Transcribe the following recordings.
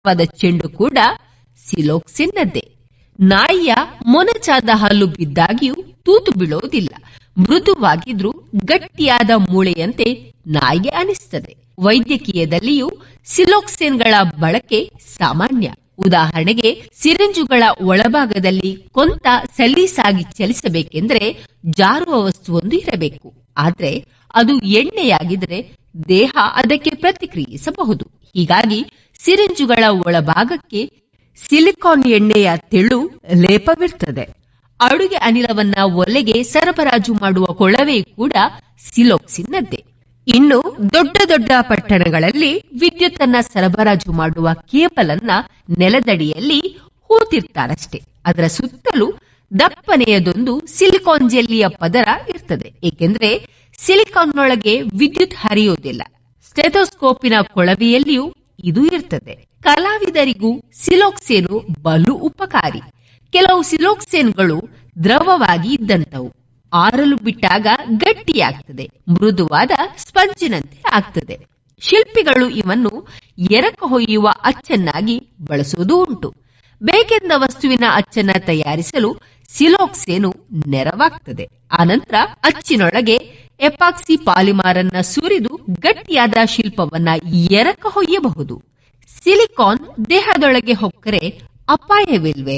ವಾದ ಚೆಂಡು ಕೂಡ ಸಿಲೋಕ್ಸಿನ್ನದ್ದೇ ನಾಯಿಯ ಮೊನಚಾದ ಹಲ್ಲು ಬಿದ್ದಾಗಿಯೂ ತೂತು ಬೀಳೋದಿಲ್ಲ ಮೃದುವಾಗಿದ್ರೂ ಗಟ್ಟಿಯಾದ ಮೂಳೆಯಂತೆ ನಾಯಿಗೆ ಅನಿಸ್ತದೆ ವೈದ್ಯಕೀಯದಲ್ಲಿಯೂ ಸಿಲೋಕ್ಸಿನ್ಗಳ ಬಳಕೆ ಸಾಮಾನ್ಯ ಉದಾಹರಣೆಗೆ ಸಿರಿಂಜುಗಳ ಒಳಭಾಗದಲ್ಲಿ ಕೊಂತ ಸಲೀಸಾಗಿ ಚಲಿಸಬೇಕೆಂದ್ರೆ ಜಾರುವ ವಸ್ತುವೊಂದು ಇರಬೇಕು ಆದ್ರೆ ಅದು ಎಣ್ಣೆಯಾಗಿದ್ರೆ ದೇಹ ಅದಕ್ಕೆ ಪ್ರತಿಕ್ರಿಯಿಸಬಹುದು ಹೀಗಾಗಿ ಸಿರಿಂಜುಗಳ ಒಳಭಾಗಕ್ಕೆ ಸಿಲಿಕಾನ್ ಎಣ್ಣೆಯ ತೆಳು ಲೇಪವಿರ್ತದೆ ಅಡುಗೆ ಅನಿಲವನ್ನ ಒಲೆಗೆ ಸರಬರಾಜು ಮಾಡುವ ಕೊಳವೆ ಕೂಡ ಸಿಲೋಕ್ಸಿನ್ನದ್ದೇ ಇನ್ನು ದೊಡ್ಡ ದೊಡ್ಡ ಪಟ್ಟಣಗಳಲ್ಲಿ ವಿದ್ಯುತ್ ಅನ್ನ ಸರಬರಾಜು ಮಾಡುವ ಕೇಬಲ್ ಅನ್ನ ನೆಲದಡಿಯಲ್ಲಿ ಹೂತಿರ್ತಾರಷ್ಟೇ ಅದರ ಸುತ್ತಲೂ ದಪ್ಪನೆಯದೊಂದು ಸಿಲಿಕಾನ್ ಜೆಲ್ಲಿಯ ಪದರ ಇರ್ತದೆ ಏಕೆಂದ್ರೆ ಸಿಲಿಕಾನ್ನೊಳಗೆ ವಿದ್ಯುತ್ ಹರಿಯೋದಿಲ್ಲ ಸ್ಟೆಥೋಸ್ಕೋಪಿನ ಕೊಳವೆಯಲ್ಲಿಯೂ ಇದು ಇರ್ತದೆ ಕಲಾವಿದರಿಗೂ ಸಿಲೋಕ್ಸೇನು ಬಲು ಉಪಕಾರಿ ಕೆಲವು ಸಿಲೋಕ್ಸೇನ್ಗಳು ದ್ರವವಾಗಿ ಇದ್ದಂತವು ಆರಲು ಬಿಟ್ಟಾಗ ಗಟ್ಟಿಯಾಗ್ತದೆ ಮೃದುವಾದ ಸ್ಪಂಜಿನಂತೆ ಆಗ್ತದೆ ಶಿಲ್ಪಿಗಳು ಇವನ್ನು ಎರಕ ಹೊಯ್ಯುವ ಅಚ್ಚನ್ನಾಗಿ ಬಳಸುವುದೂ ಉಂಟು ಬೇಕೆಂದ ವಸ್ತುವಿನ ಅಚ್ಚನ್ನ ತಯಾರಿಸಲು ಸಿಲೋಕ್ಸೇನು ನೆರವಾಗ್ತದೆ ಆನಂತರ ಅಚ್ಚಿನೊಳಗೆ ಎಪಾಕ್ಸಿ ಪಾಲಿಮಾರ್ ಅನ್ನ ಸುರಿದು ಗಟ್ಟಿಯಾದ ಶಿಲ್ಪವನ್ನ ಎರಕ ಹೊಯ್ಯಬಹುದು ಸಿಲಿಕಾನ್ ದೇಹದೊಳಗೆ ಹೊಕ್ಕರೆ ಅಪಾಯವಿಲ್ವೇ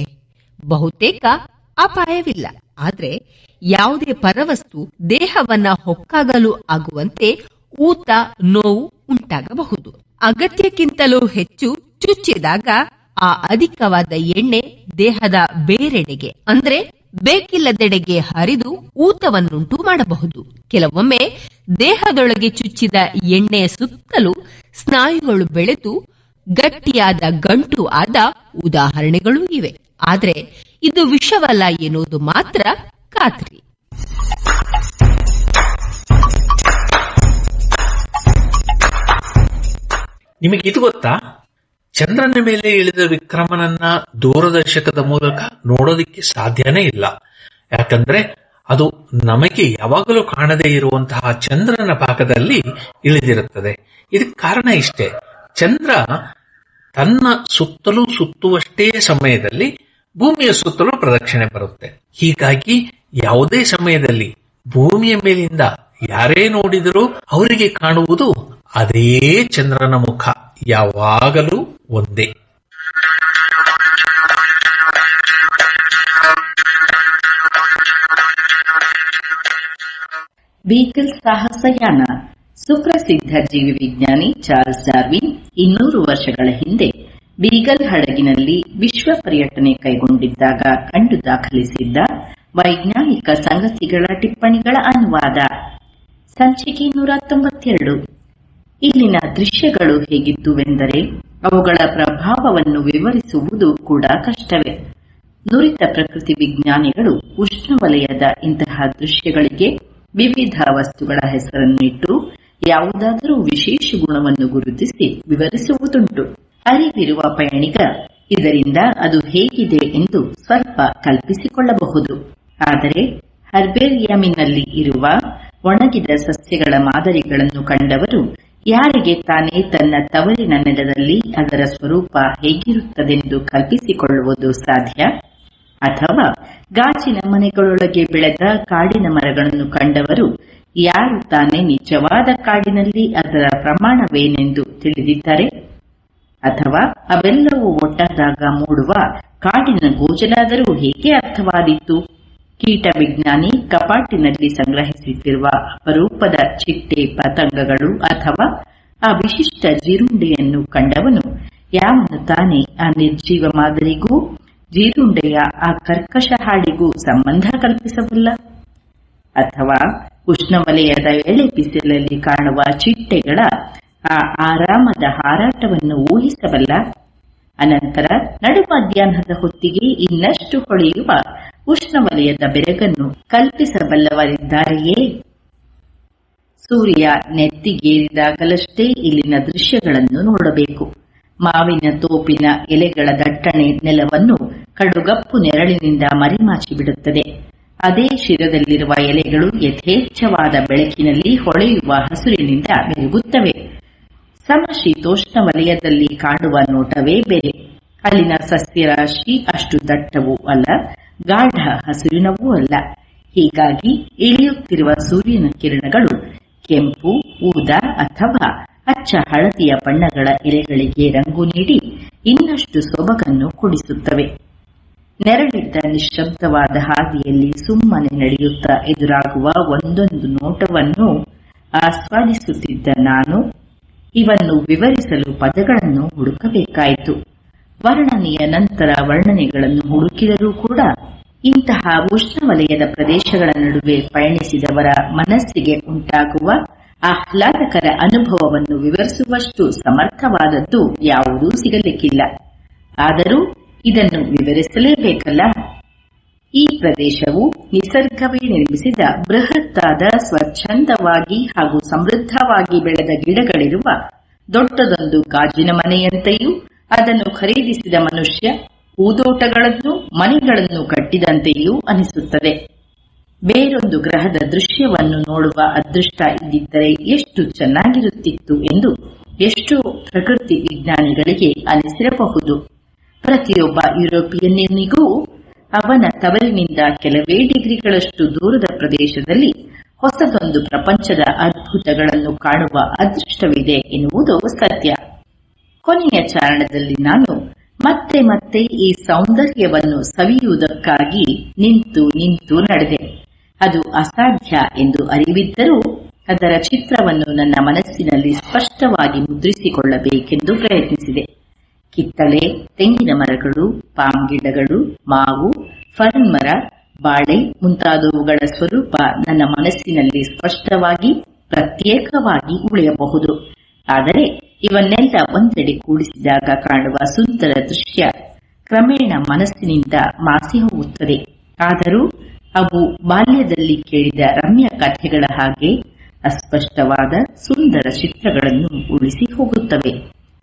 ಬಹುತೇಕ ಅಪಾಯವಿಲ್ಲ ಆದ್ರೆ ಯಾವುದೇ ಪರವಸ್ತು ದೇಹವನ್ನ ಹೊಕ್ಕಾಗಲು ಆಗುವಂತೆ ಊತ ನೋವು ಉಂಟಾಗಬಹುದು ಅಗತ್ಯಕ್ಕಿಂತಲೂ ಹೆಚ್ಚು ಚುಚ್ಚಿದಾಗ ಆ ಅಧಿಕವಾದ ಎಣ್ಣೆ ದೇಹದ ಬೇರೆಡೆಗೆ ಅಂದ್ರೆ ಬೇಕಿಲ್ಲದೆಡೆಗೆ ಹರಿದು ಊತವನ್ನುಂಟು ಮಾಡಬಹುದು ಕೆಲವೊಮ್ಮೆ ದೇಹದೊಳಗೆ ಚುಚ್ಚಿದ ಎಣ್ಣೆಯ ಸುತ್ತಲೂ ಸ್ನಾಯುಗಳು ಬೆಳೆದು ಗಟ್ಟಿಯಾದ ಗಂಟು ಆದ ಉದಾಹರಣೆಗಳೂ ಇವೆ ಆದ್ರೆ ಇದು ವಿಷವಲ್ಲ ಎನ್ನುವುದು ಮಾತ್ರ ಖಾತ್ರಿ ನಿಮಗೆ ಇದು ಗೊತ್ತಾ ಚಂದ್ರನ ಮೇಲೆ ಇಳಿದ ವಿಕ್ರಮನನ್ನ ದೂರದರ್ಶಕದ ಮೂಲಕ ನೋಡೋದಿಕ್ಕೆ ಸಾಧ್ಯನೇ ಇಲ್ಲ ಯಾಕಂದ್ರೆ ಅದು ನಮಗೆ ಯಾವಾಗಲೂ ಕಾಣದೇ ಇರುವಂತಹ ಚಂದ್ರನ ಭಾಗದಲ್ಲಿ ಇಳಿದಿರುತ್ತದೆ ಇದಕ್ಕೆ ಕಾರಣ ಇಷ್ಟೇ ಚಂದ್ರ ತನ್ನ ಸುತ್ತಲೂ ಸುತ್ತುವಷ್ಟೇ ಸಮಯದಲ್ಲಿ ಭೂಮಿಯ ಸುತ್ತಲೂ ಪ್ರದಕ್ಷಿಣೆ ಬರುತ್ತೆ ಹೀಗಾಗಿ ಯಾವುದೇ ಸಮಯದಲ್ಲಿ ಭೂಮಿಯ ಮೇಲಿಂದ ಯಾರೇ ನೋಡಿದರೂ ಅವರಿಗೆ ಕಾಣುವುದು ಅದೇ ಚಂದ್ರನ ಮುಖ ಯಾವಾಗಲೂ ಒಂದೇ ಬೀಗಲ್ ಸಾಹಸಯಾನ ಸುಪ್ರಸಿದ್ಧ ಜೀವಿ ವಿಜ್ಞಾನಿ ಚಾರ್ಲ್ಸ್ ಡಾರ್ವಿನ್ ಇನ್ನೂರು ವರ್ಷಗಳ ಹಿಂದೆ ಬೀಗಲ್ ಹಡಗಿನಲ್ಲಿ ವಿಶ್ವ ಪರ್ಯಟನೆ ಕೈಗೊಂಡಿದ್ದಾಗ ಕಂಡು ದಾಖಲಿಸಿದ್ದ ವೈಜ್ಞಾನಿಕ ಸಂಗತಿಗಳ ಟಿಪ್ಪಣಿಗಳ ಅನುವಾದ ಸಂಚಿಕೆ ನೂರ ತೊಂಬತ್ತೆರಡು ಇಲ್ಲಿನ ದೃಶ್ಯಗಳು ಹೇಗಿದ್ದುವೆಂದರೆ ಅವುಗಳ ಪ್ರಭಾವವನ್ನು ವಿವರಿಸುವುದು ಕೂಡ ಕಷ್ಟವೇ ನುರಿತ ಪ್ರಕೃತಿ ವಿಜ್ಞಾನಿಗಳು ಉಷ್ಣವಲಯದ ಇಂತಹ ದೃಶ್ಯಗಳಿಗೆ ವಿವಿಧ ವಸ್ತುಗಳ ಹೆಸರನ್ನಿಟ್ಟು ಯಾವುದಾದರೂ ವಿಶೇಷ ಗುಣವನ್ನು ಗುರುತಿಸಿ ವಿವರಿಸುವುದುಂಟು ಅರಿವಿರುವ ಪಯಣಿಗ ಇದರಿಂದ ಅದು ಹೇಗಿದೆ ಎಂದು ಸ್ವಲ್ಪ ಕಲ್ಪಿಸಿಕೊಳ್ಳಬಹುದು ಆದರೆ ಹರ್ಬೇರಿಯಮಿನಲ್ಲಿ ಇರುವ ಒಣಗಿದ ಸಸ್ಯಗಳ ಮಾದರಿಗಳನ್ನು ಕಂಡವರು ಯಾರಿಗೆ ತಾನೇ ತನ್ನ ತವರಿನ ನೆಲದಲ್ಲಿ ಅದರ ಸ್ವರೂಪ ಹೇಗಿರುತ್ತದೆಂದು ಕಲ್ಪಿಸಿಕೊಳ್ಳುವುದು ಸಾಧ್ಯ ಅಥವಾ ಗಾಜಿನ ಮನೆಗಳೊಳಗೆ ಬೆಳೆದ ಕಾಡಿನ ಮರಗಳನ್ನು ಕಂಡವರು ಯಾರು ತಾನೇ ನಿಜವಾದ ಕಾಡಿನಲ್ಲಿ ಅದರ ಪ್ರಮಾಣವೇನೆಂದು ತಿಳಿದಿದ್ದಾರೆ ಅಥವಾ ಅವೆಲ್ಲವೂ ಒಟ್ಟಾದಾಗ ಮೂಡುವ ಕಾಡಿನ ಗೋಜಲಾದರೂ ಹೇಗೆ ಅರ್ಥವಾದೀತು ಕೀಟ ವಿಜ್ಞಾನಿ ಕಪಾಟಿನಲ್ಲಿ ಸಂಗ್ರಹಿಸಿಟ್ಟಿರುವ ಅಪರೂಪದ ಚಿಟ್ಟೆ ಪತಂಗಗಳು ಅಥವಾ ಆ ವಿಶಿಷ್ಟ ಜೀರುಂಡೆಯನ್ನು ಕಂಡವನು ಯಾವನು ತಾನೇ ಆ ನಿರ್ಜೀವ ಮಾದರಿಗೂ ಜೀರುಂಡೆಯ ಆ ಕರ್ಕಶ ಹಾಡಿಗೂ ಸಂಬಂಧ ಕಲ್ಪಿಸಬಲ್ಲ ಅಥವಾ ಉಷ್ಣವಲಯದ ಎಳೆ ಬಿಸಿಲಲ್ಲಿ ಕಾಣುವ ಚಿಟ್ಟೆಗಳ ಆ ಆರಾಮದ ಹಾರಾಟವನ್ನು ಊಹಿಸಬಲ್ಲ ಅನಂತರ ನಡು ಮಧ್ಯಾಹ್ನದ ಹೊತ್ತಿಗೆ ಇನ್ನಷ್ಟು ಹೊಳೆಯುವ ಉಷ್ಣವಲಯದ ಬೆರಗನ್ನು ಕಲ್ಪಿಸಬಲ್ಲವರಿದ್ದಾರೆಯೇ ಸೂರ್ಯ ನೆತ್ತಿಗೇರಿದಾಗಲಷ್ಟೇ ಇಲ್ಲಿನ ದೃಶ್ಯಗಳನ್ನು ನೋಡಬೇಕು ಮಾವಿನ ತೋಪಿನ ಎಲೆಗಳ ದಟ್ಟಣೆ ನೆಲವನ್ನು ಕಡುಗಪ್ಪು ನೆರಳಿನಿಂದ ಮರೆಮಾಚಿ ಬಿಡುತ್ತದೆ ಅದೇ ಶಿರದಲ್ಲಿರುವ ಎಲೆಗಳು ಯಥೇಚ್ಛವಾದ ಬೆಳಕಿನಲ್ಲಿ ಹೊಳೆಯುವ ಹಸುರಿನಿಂದ ಮೆರುಗುತ್ತವೆ ಸಮಶೀತೋಷ್ಣ ವಲಯದಲ್ಲಿ ಕಾಣುವ ನೋಟವೇ ಬೇರೆ ಅಲ್ಲಿನ ಸಸ್ಯರಾಶಿ ಅಷ್ಟು ದಟ್ಟವೂ ಅಲ್ಲ ಗಾಢ ಹಸಿರಿನವೂ ಅಲ್ಲ ಹೀಗಾಗಿ ಇಳಿಯುತ್ತಿರುವ ಸೂರ್ಯನ ಕಿರಣಗಳು ಕೆಂಪು ಊದಾ ಅಥವಾ ಅಚ್ಚ ಹಳದಿಯ ಬಣ್ಣಗಳ ಎಲೆಗಳಿಗೆ ರಂಗು ನೀಡಿ ಇನ್ನಷ್ಟು ಸೊಬಗನ್ನು ಕೊಡಿಸುತ್ತವೆ ನೆರಳಿದ್ದ ನಿಶ್ಶಬ್ದವಾದ ಹಾದಿಯಲ್ಲಿ ಸುಮ್ಮನೆ ನಡೆಯುತ್ತಾ ಎದುರಾಗುವ ಒಂದೊಂದು ನೋಟವನ್ನು ಆಸ್ವಾದಿಸುತ್ತಿದ್ದ ನಾನು ಇವನ್ನು ವಿವರಿಸಲು ಪದಗಳನ್ನು ಹುಡುಕಬೇಕಾಯಿತು ವರ್ಣನೆಯ ನಂತರ ವರ್ಣನೆಗಳನ್ನು ಹುಡುಕಿದರೂ ಕೂಡ ಇಂತಹ ಉಷ್ಣವಲಯದ ಪ್ರದೇಶಗಳ ನಡುವೆ ಪಯಣಿಸಿದವರ ಮನಸ್ಸಿಗೆ ಉಂಟಾಗುವ ಆಹ್ಲಾದಕರ ಅನುಭವವನ್ನು ವಿವರಿಸುವಷ್ಟು ಸಮರ್ಥವಾದದ್ದು ಯಾವುದೂ ಸಿಗಲಿಕ್ಕಿಲ್ಲ ಆದರೂ ಇದನ್ನು ವಿವರಿಸಲೇಬೇಕಲ್ಲ ಈ ಪ್ರದೇಶವು ನಿಸರ್ಗವೇ ನಿರ್ಮಿಸಿದ ಬೃಹತ್ತಾದ ಸ್ವಚ್ಛಂದವಾಗಿ ಹಾಗೂ ಸಮೃದ್ಧವಾಗಿ ಬೆಳೆದ ಗಿಡಗಳಿರುವ ದೊಡ್ಡದೊಂದು ಗಾಜಿನ ಮನೆಯಂತೆಯೂ ಅದನ್ನು ಖರೀದಿಸಿದ ಮನುಷ್ಯ ಹೂದೋಟಗಳನ್ನು ಮನೆಗಳನ್ನು ಕಟ್ಟಿದಂತೆಯೂ ಅನಿಸುತ್ತದೆ ಬೇರೊಂದು ಗ್ರಹದ ದೃಶ್ಯವನ್ನು ನೋಡುವ ಅದೃಷ್ಟ ಇದ್ದಿದ್ದರೆ ಎಷ್ಟು ಚೆನ್ನಾಗಿರುತ್ತಿತ್ತು ಎಂದು ಎಷ್ಟೋ ಪ್ರಕೃತಿ ವಿಜ್ಞಾನಿಗಳಿಗೆ ಅನಿಸಿರಬಹುದು ಪ್ರತಿಯೊಬ್ಬ ಯುರೋಪಿಯನ್ನನಿಗೂ ಅವನ ತವರಿನಿಂದ ಕೆಲವೇ ಡಿಗ್ರಿಗಳಷ್ಟು ದೂರದ ಪ್ರದೇಶದಲ್ಲಿ ಹೊಸದೊಂದು ಪ್ರಪಂಚದ ಅದ್ಭುತಗಳನ್ನು ಕಾಣುವ ಅದೃಷ್ಟವಿದೆ ಎನ್ನುವುದು ಸತ್ಯ ಕೊನೆಯ ಚಾರಣದಲ್ಲಿ ನಾನು ಮತ್ತೆ ಮತ್ತೆ ಈ ಸೌಂದರ್ಯವನ್ನು ಸವಿಯುವುದಕ್ಕಾಗಿ ನಿಂತು ನಿಂತು ನಡೆದೆ ಅದು ಅಸಾಧ್ಯ ಎಂದು ಅರಿವಿದ್ದರೂ ಅದರ ಚಿತ್ರವನ್ನು ನನ್ನ ಮನಸ್ಸಿನಲ್ಲಿ ಸ್ಪಷ್ಟವಾಗಿ ಮುದ್ರಿಸಿಕೊಳ್ಳಬೇಕೆಂದು ಪ್ರಯತ್ನಿಸಿದೆ ಕಿತ್ತಳೆ ತೆಂಗಿನ ಮರಗಳು ಪಾಮ್ ಗಿಡಗಳು ಮಾವು ಫರ್ನ್ ಮರ ಬಾಳೆ ಮುಂತಾದವುಗಳ ಸ್ವರೂಪ ನನ್ನ ಮನಸ್ಸಿನಲ್ಲಿ ಸ್ಪಷ್ಟವಾಗಿ ಪ್ರತ್ಯೇಕವಾಗಿ ಉಳಿಯಬಹುದು ಆದರೆ ಇವನ್ನೆಲ್ಲ ಒಂದೆಡೆ ಕೂಡಿಸಿದಾಗ ಕಾಣುವ ಸುಂದರ ದೃಶ್ಯ ಕ್ರಮೇಣ ಮನಸ್ಸಿನಿಂದ ಮಾಸಿ ಹೋಗುತ್ತದೆ ಆದರೂ ಅವು ಬಾಲ್ಯದಲ್ಲಿ ಕೇಳಿದ ರಮ್ಯ ಕಥೆಗಳ ಹಾಗೆ ಅಸ್ಪಷ್ಟವಾದ ಸುಂದರ ಚಿತ್ರಗಳನ್ನು ಉಳಿಸಿ ಹೋಗುತ್ತವೆ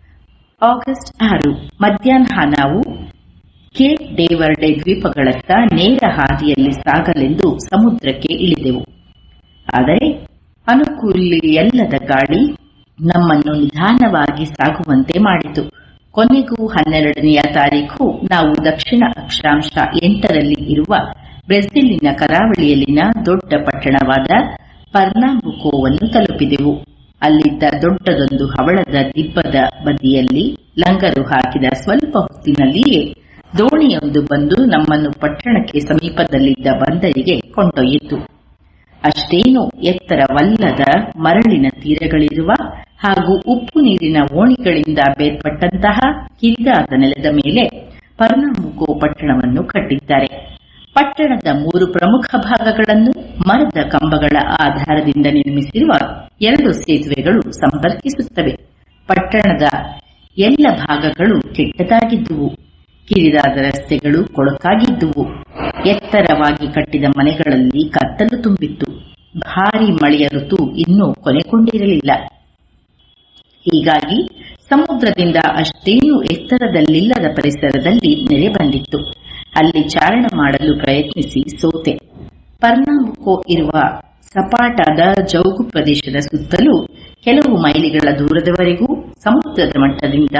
ಆಗಸ್ಟ್ ಆರು ಮಧ್ಯಾಹ್ನ ನಾವು ಕೇಪ್ ಡೇವರ್ಡೆ ದ್ವೀಪಗಳತ್ತ ನೇರ ಹಾದಿಯಲ್ಲಿ ಸಾಗಲೆಂದು ಸಮುದ್ರಕ್ಕೆ ಇಳಿದೆವು ಆದರೆ ಅನುಕೂಲಿಯಲ್ಲದ ಗಾಳಿ ನಮ್ಮನ್ನು ನಿಧಾನವಾಗಿ ಸಾಗುವಂತೆ ಮಾಡಿತು ಕೊನೆಗೂ ಹನ್ನೆರಡನೆಯ ತಾರೀಖು ನಾವು ದಕ್ಷಿಣ ಅಕ್ಷಾಂಶ ಎಂಟರಲ್ಲಿ ಇರುವ ಬ್ರೆಜಿಲಿನ ಕರಾವಳಿಯಲ್ಲಿನ ದೊಡ್ಡ ಪಟ್ಟಣವಾದ ಪರ್ನಾಂಬುಕೋವನ್ನು ತಲುಪಿದೆವು ಅಲ್ಲಿದ್ದ ದೊಡ್ಡದೊಂದು ಹವಳದ ದಿಬ್ಬದ ಬದಿಯಲ್ಲಿ ಲಂಗರು ಹಾಕಿದ ಸ್ವಲ್ಪ ಹೊತ್ತಿನಲ್ಲಿಯೇ ದೋಣಿಯೊಂದು ಬಂದು ನಮ್ಮನ್ನು ಪಟ್ಟಣಕ್ಕೆ ಸಮೀಪದಲ್ಲಿದ್ದ ಬಂದರಿಗೆ ಕೊಂಡೊಯ್ಯಿತು ಅಷ್ಟೇನು ಎತ್ತರವಲ್ಲದ ಮರಳಿನ ತೀರಗಳಿರುವ ಹಾಗೂ ಉಪ್ಪು ನೀರಿನ ಓಣಿಗಳಿಂದ ಬೇರ್ಪಟ್ಟಂತಹ ಕಿರಿದಾದ ನೆಲದ ಮೇಲೆ ಪರ್ನಾಮುಕೋ ಪಟ್ಟಣವನ್ನು ಕಟ್ಟಿದ್ದಾರೆ ಪಟ್ಟಣದ ಮೂರು ಪ್ರಮುಖ ಭಾಗಗಳನ್ನು ಮರದ ಕಂಬಗಳ ಆಧಾರದಿಂದ ನಿರ್ಮಿಸಿರುವ ಎರಡು ಸೇತುವೆಗಳು ಸಂಪರ್ಕಿಸುತ್ತವೆ ಪಟ್ಟಣದ ಎಲ್ಲ ಭಾಗಗಳು ಕೆಟ್ಟದಾಗಿದ್ದುವು ಕಿರಿದಾದ ರಸ್ತೆಗಳು ಕೊಳಕಾಗಿದ್ದುವು ಎತ್ತರವಾಗಿ ಕಟ್ಟಿದ ಮನೆಗಳಲ್ಲಿ ಕತ್ತಲು ತುಂಬಿತ್ತು ಭಾರಿ ಮಳೆಯ ಋತು ಇನ್ನೂ ಕೊನೆಗೊಂಡಿರಲಿಲ್ಲ ಹೀಗಾಗಿ ಸಮುದ್ರದಿಂದ ಅಷ್ಟೇನೂ ಎತ್ತರದಲ್ಲಿಲ್ಲದ ಪರಿಸರದಲ್ಲಿ ನೆಲೆ ಬಂದಿತ್ತು ಅಲ್ಲಿ ಚಾರಣ ಮಾಡಲು ಪ್ರಯತ್ನಿಸಿ ಸೋತೆ ಪರ್ನಾಮುಕೋ ಇರುವ ಸಪಾಟಾದ ಜೌಗು ಪ್ರದೇಶದ ಸುತ್ತಲೂ ಕೆಲವು ಮೈಲಿಗಳ ದೂರದವರೆಗೂ ಸಮುದ್ರದ ಮಟ್ಟದಿಂದ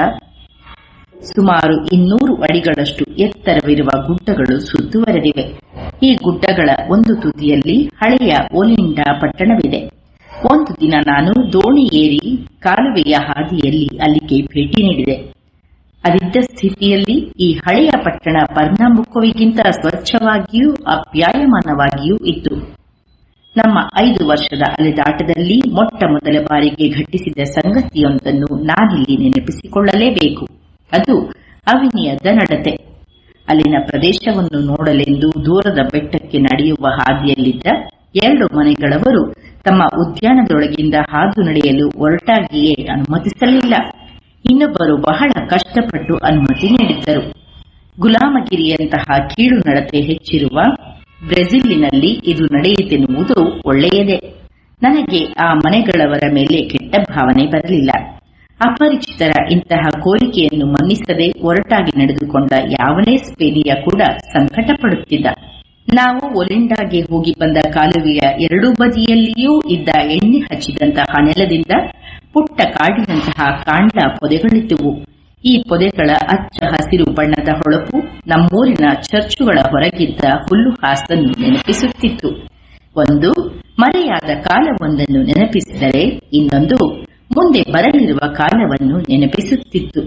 ಸುಮಾರು ಇನ್ನೂರು ಅಡಿಗಳಷ್ಟು ಎತ್ತರವಿರುವ ಗುಡ್ಡಗಳು ಸುತ್ತುವರೆದಿವೆ ಈ ಗುಡ್ಡಗಳ ಒಂದು ತುದಿಯಲ್ಲಿ ಹಳೆಯ ಓಲಿಂಡಾ ಪಟ್ಟಣವಿದೆ ಒಂದು ದಿನ ನಾನು ದೋಣಿ ಏರಿ ಕಾಲುವೆಯ ಹಾದಿಯಲ್ಲಿ ಅಲ್ಲಿಗೆ ಭೇಟಿ ನೀಡಿದೆ ಅದಿದ್ದ ಸ್ಥಿತಿಯಲ್ಲಿ ಈ ಹಳೆಯ ಪಟ್ಟಣ ಪರ್ನಾಂಬುಕೋವಿಗಿಂತ ಸ್ವಚ್ಛವಾಗಿಯೂ ಅಪ್ಯಾಯಮಾನವಾಗಿಯೂ ಇತ್ತು ನಮ್ಮ ಐದು ವರ್ಷದ ಅಲೆದಾಟದಲ್ಲಿ ಮೊಟ್ಟ ಮೊದಲ ಬಾರಿಗೆ ಘಟಿಸಿದ ಸಂಗತಿಯೊಂದನ್ನು ನಾನಿಲ್ಲಿ ನೆನಪಿಸಿಕೊಳ್ಳಲೇಬೇಕು ಅದು ಅವಿನಿಯದ ನಡತೆ ಅಲ್ಲಿನ ಪ್ರದೇಶವನ್ನು ನೋಡಲೆಂದು ದೂರದ ಬೆಟ್ಟಕ್ಕೆ ನಡೆಯುವ ಹಾದಿಯಲ್ಲಿದ್ದ ಎರಡು ಮನೆಗಳವರು ತಮ್ಮ ಉದ್ಯಾನದೊಳಗಿಂದ ಹಾದು ನಡೆಯಲು ಒರಟಾಗಿಯೇ ಅನುಮತಿಸಲಿಲ್ಲ ಇನ್ನೊಬ್ಬರು ಬಹಳ ಕಷ್ಟಪಟ್ಟು ಅನುಮತಿ ನೀಡಿದ್ದರು ಗುಲಾಮಗಿರಿಯಂತಹ ಕೀಳು ನಡತೆ ಹೆಚ್ಚಿರುವ ಬ್ರೆಜಿಲಿನಲ್ಲಿ ಇದು ನಡೆಯಿತೆನ್ನುವುದು ಒಳ್ಳೆಯದೇ ನನಗೆ ಆ ಮನೆಗಳವರ ಮೇಲೆ ಕೆಟ್ಟ ಭಾವನೆ ಬರಲಿಲ್ಲ ಅಪರಿಚಿತರ ಇಂತಹ ಕೋರಿಕೆಯನ್ನು ಮನ್ನಿಸದೆ ಒರಟಾಗಿ ನಡೆದುಕೊಂಡ ಯಾವನೇ ಸ್ಪೇನಿಯ ಕೂಡ ಸಂಕಟ ಪಡುತ್ತಿದ್ದ ನಾವು ಒಲಿಂಡಾಗೆ ಹೋಗಿ ಬಂದ ಕಾಲುವೆಯ ಎರಡೂ ಬದಿಯಲ್ಲಿಯೂ ಇದ್ದ ಎಣ್ಣೆ ಹಚ್ಚಿದಂತಹ ನೆಲದಿಂದ ಪುಟ್ಟ ಕಾಡಿನಂತಹ ಕಾಂಡ ಪೊದೆಗಳಿದ್ದುವು ಈ ಪೊದೆಗಳ ಅಚ್ಚ ಹಸಿರು ಬಣ್ಣದ ಹೊಳಪು ನಮ್ಮೂರಿನ ಚರ್ಚುಗಳ ಹೊರಗಿದ್ದ ಹುಲ್ಲು ಹಾಸನ್ನು ನೆನಪಿಸುತ್ತಿತ್ತು ಒಂದು ಮರೆಯಾದ ಕಾಲವೊಂದನ್ನು ನೆನಪಿಸಿದರೆ ಇನ್ನೊಂದು ಮುಂದೆ ಬರಲಿರುವ ಕಾಲವನ್ನು ನೆನಪಿಸುತ್ತಿತ್ತು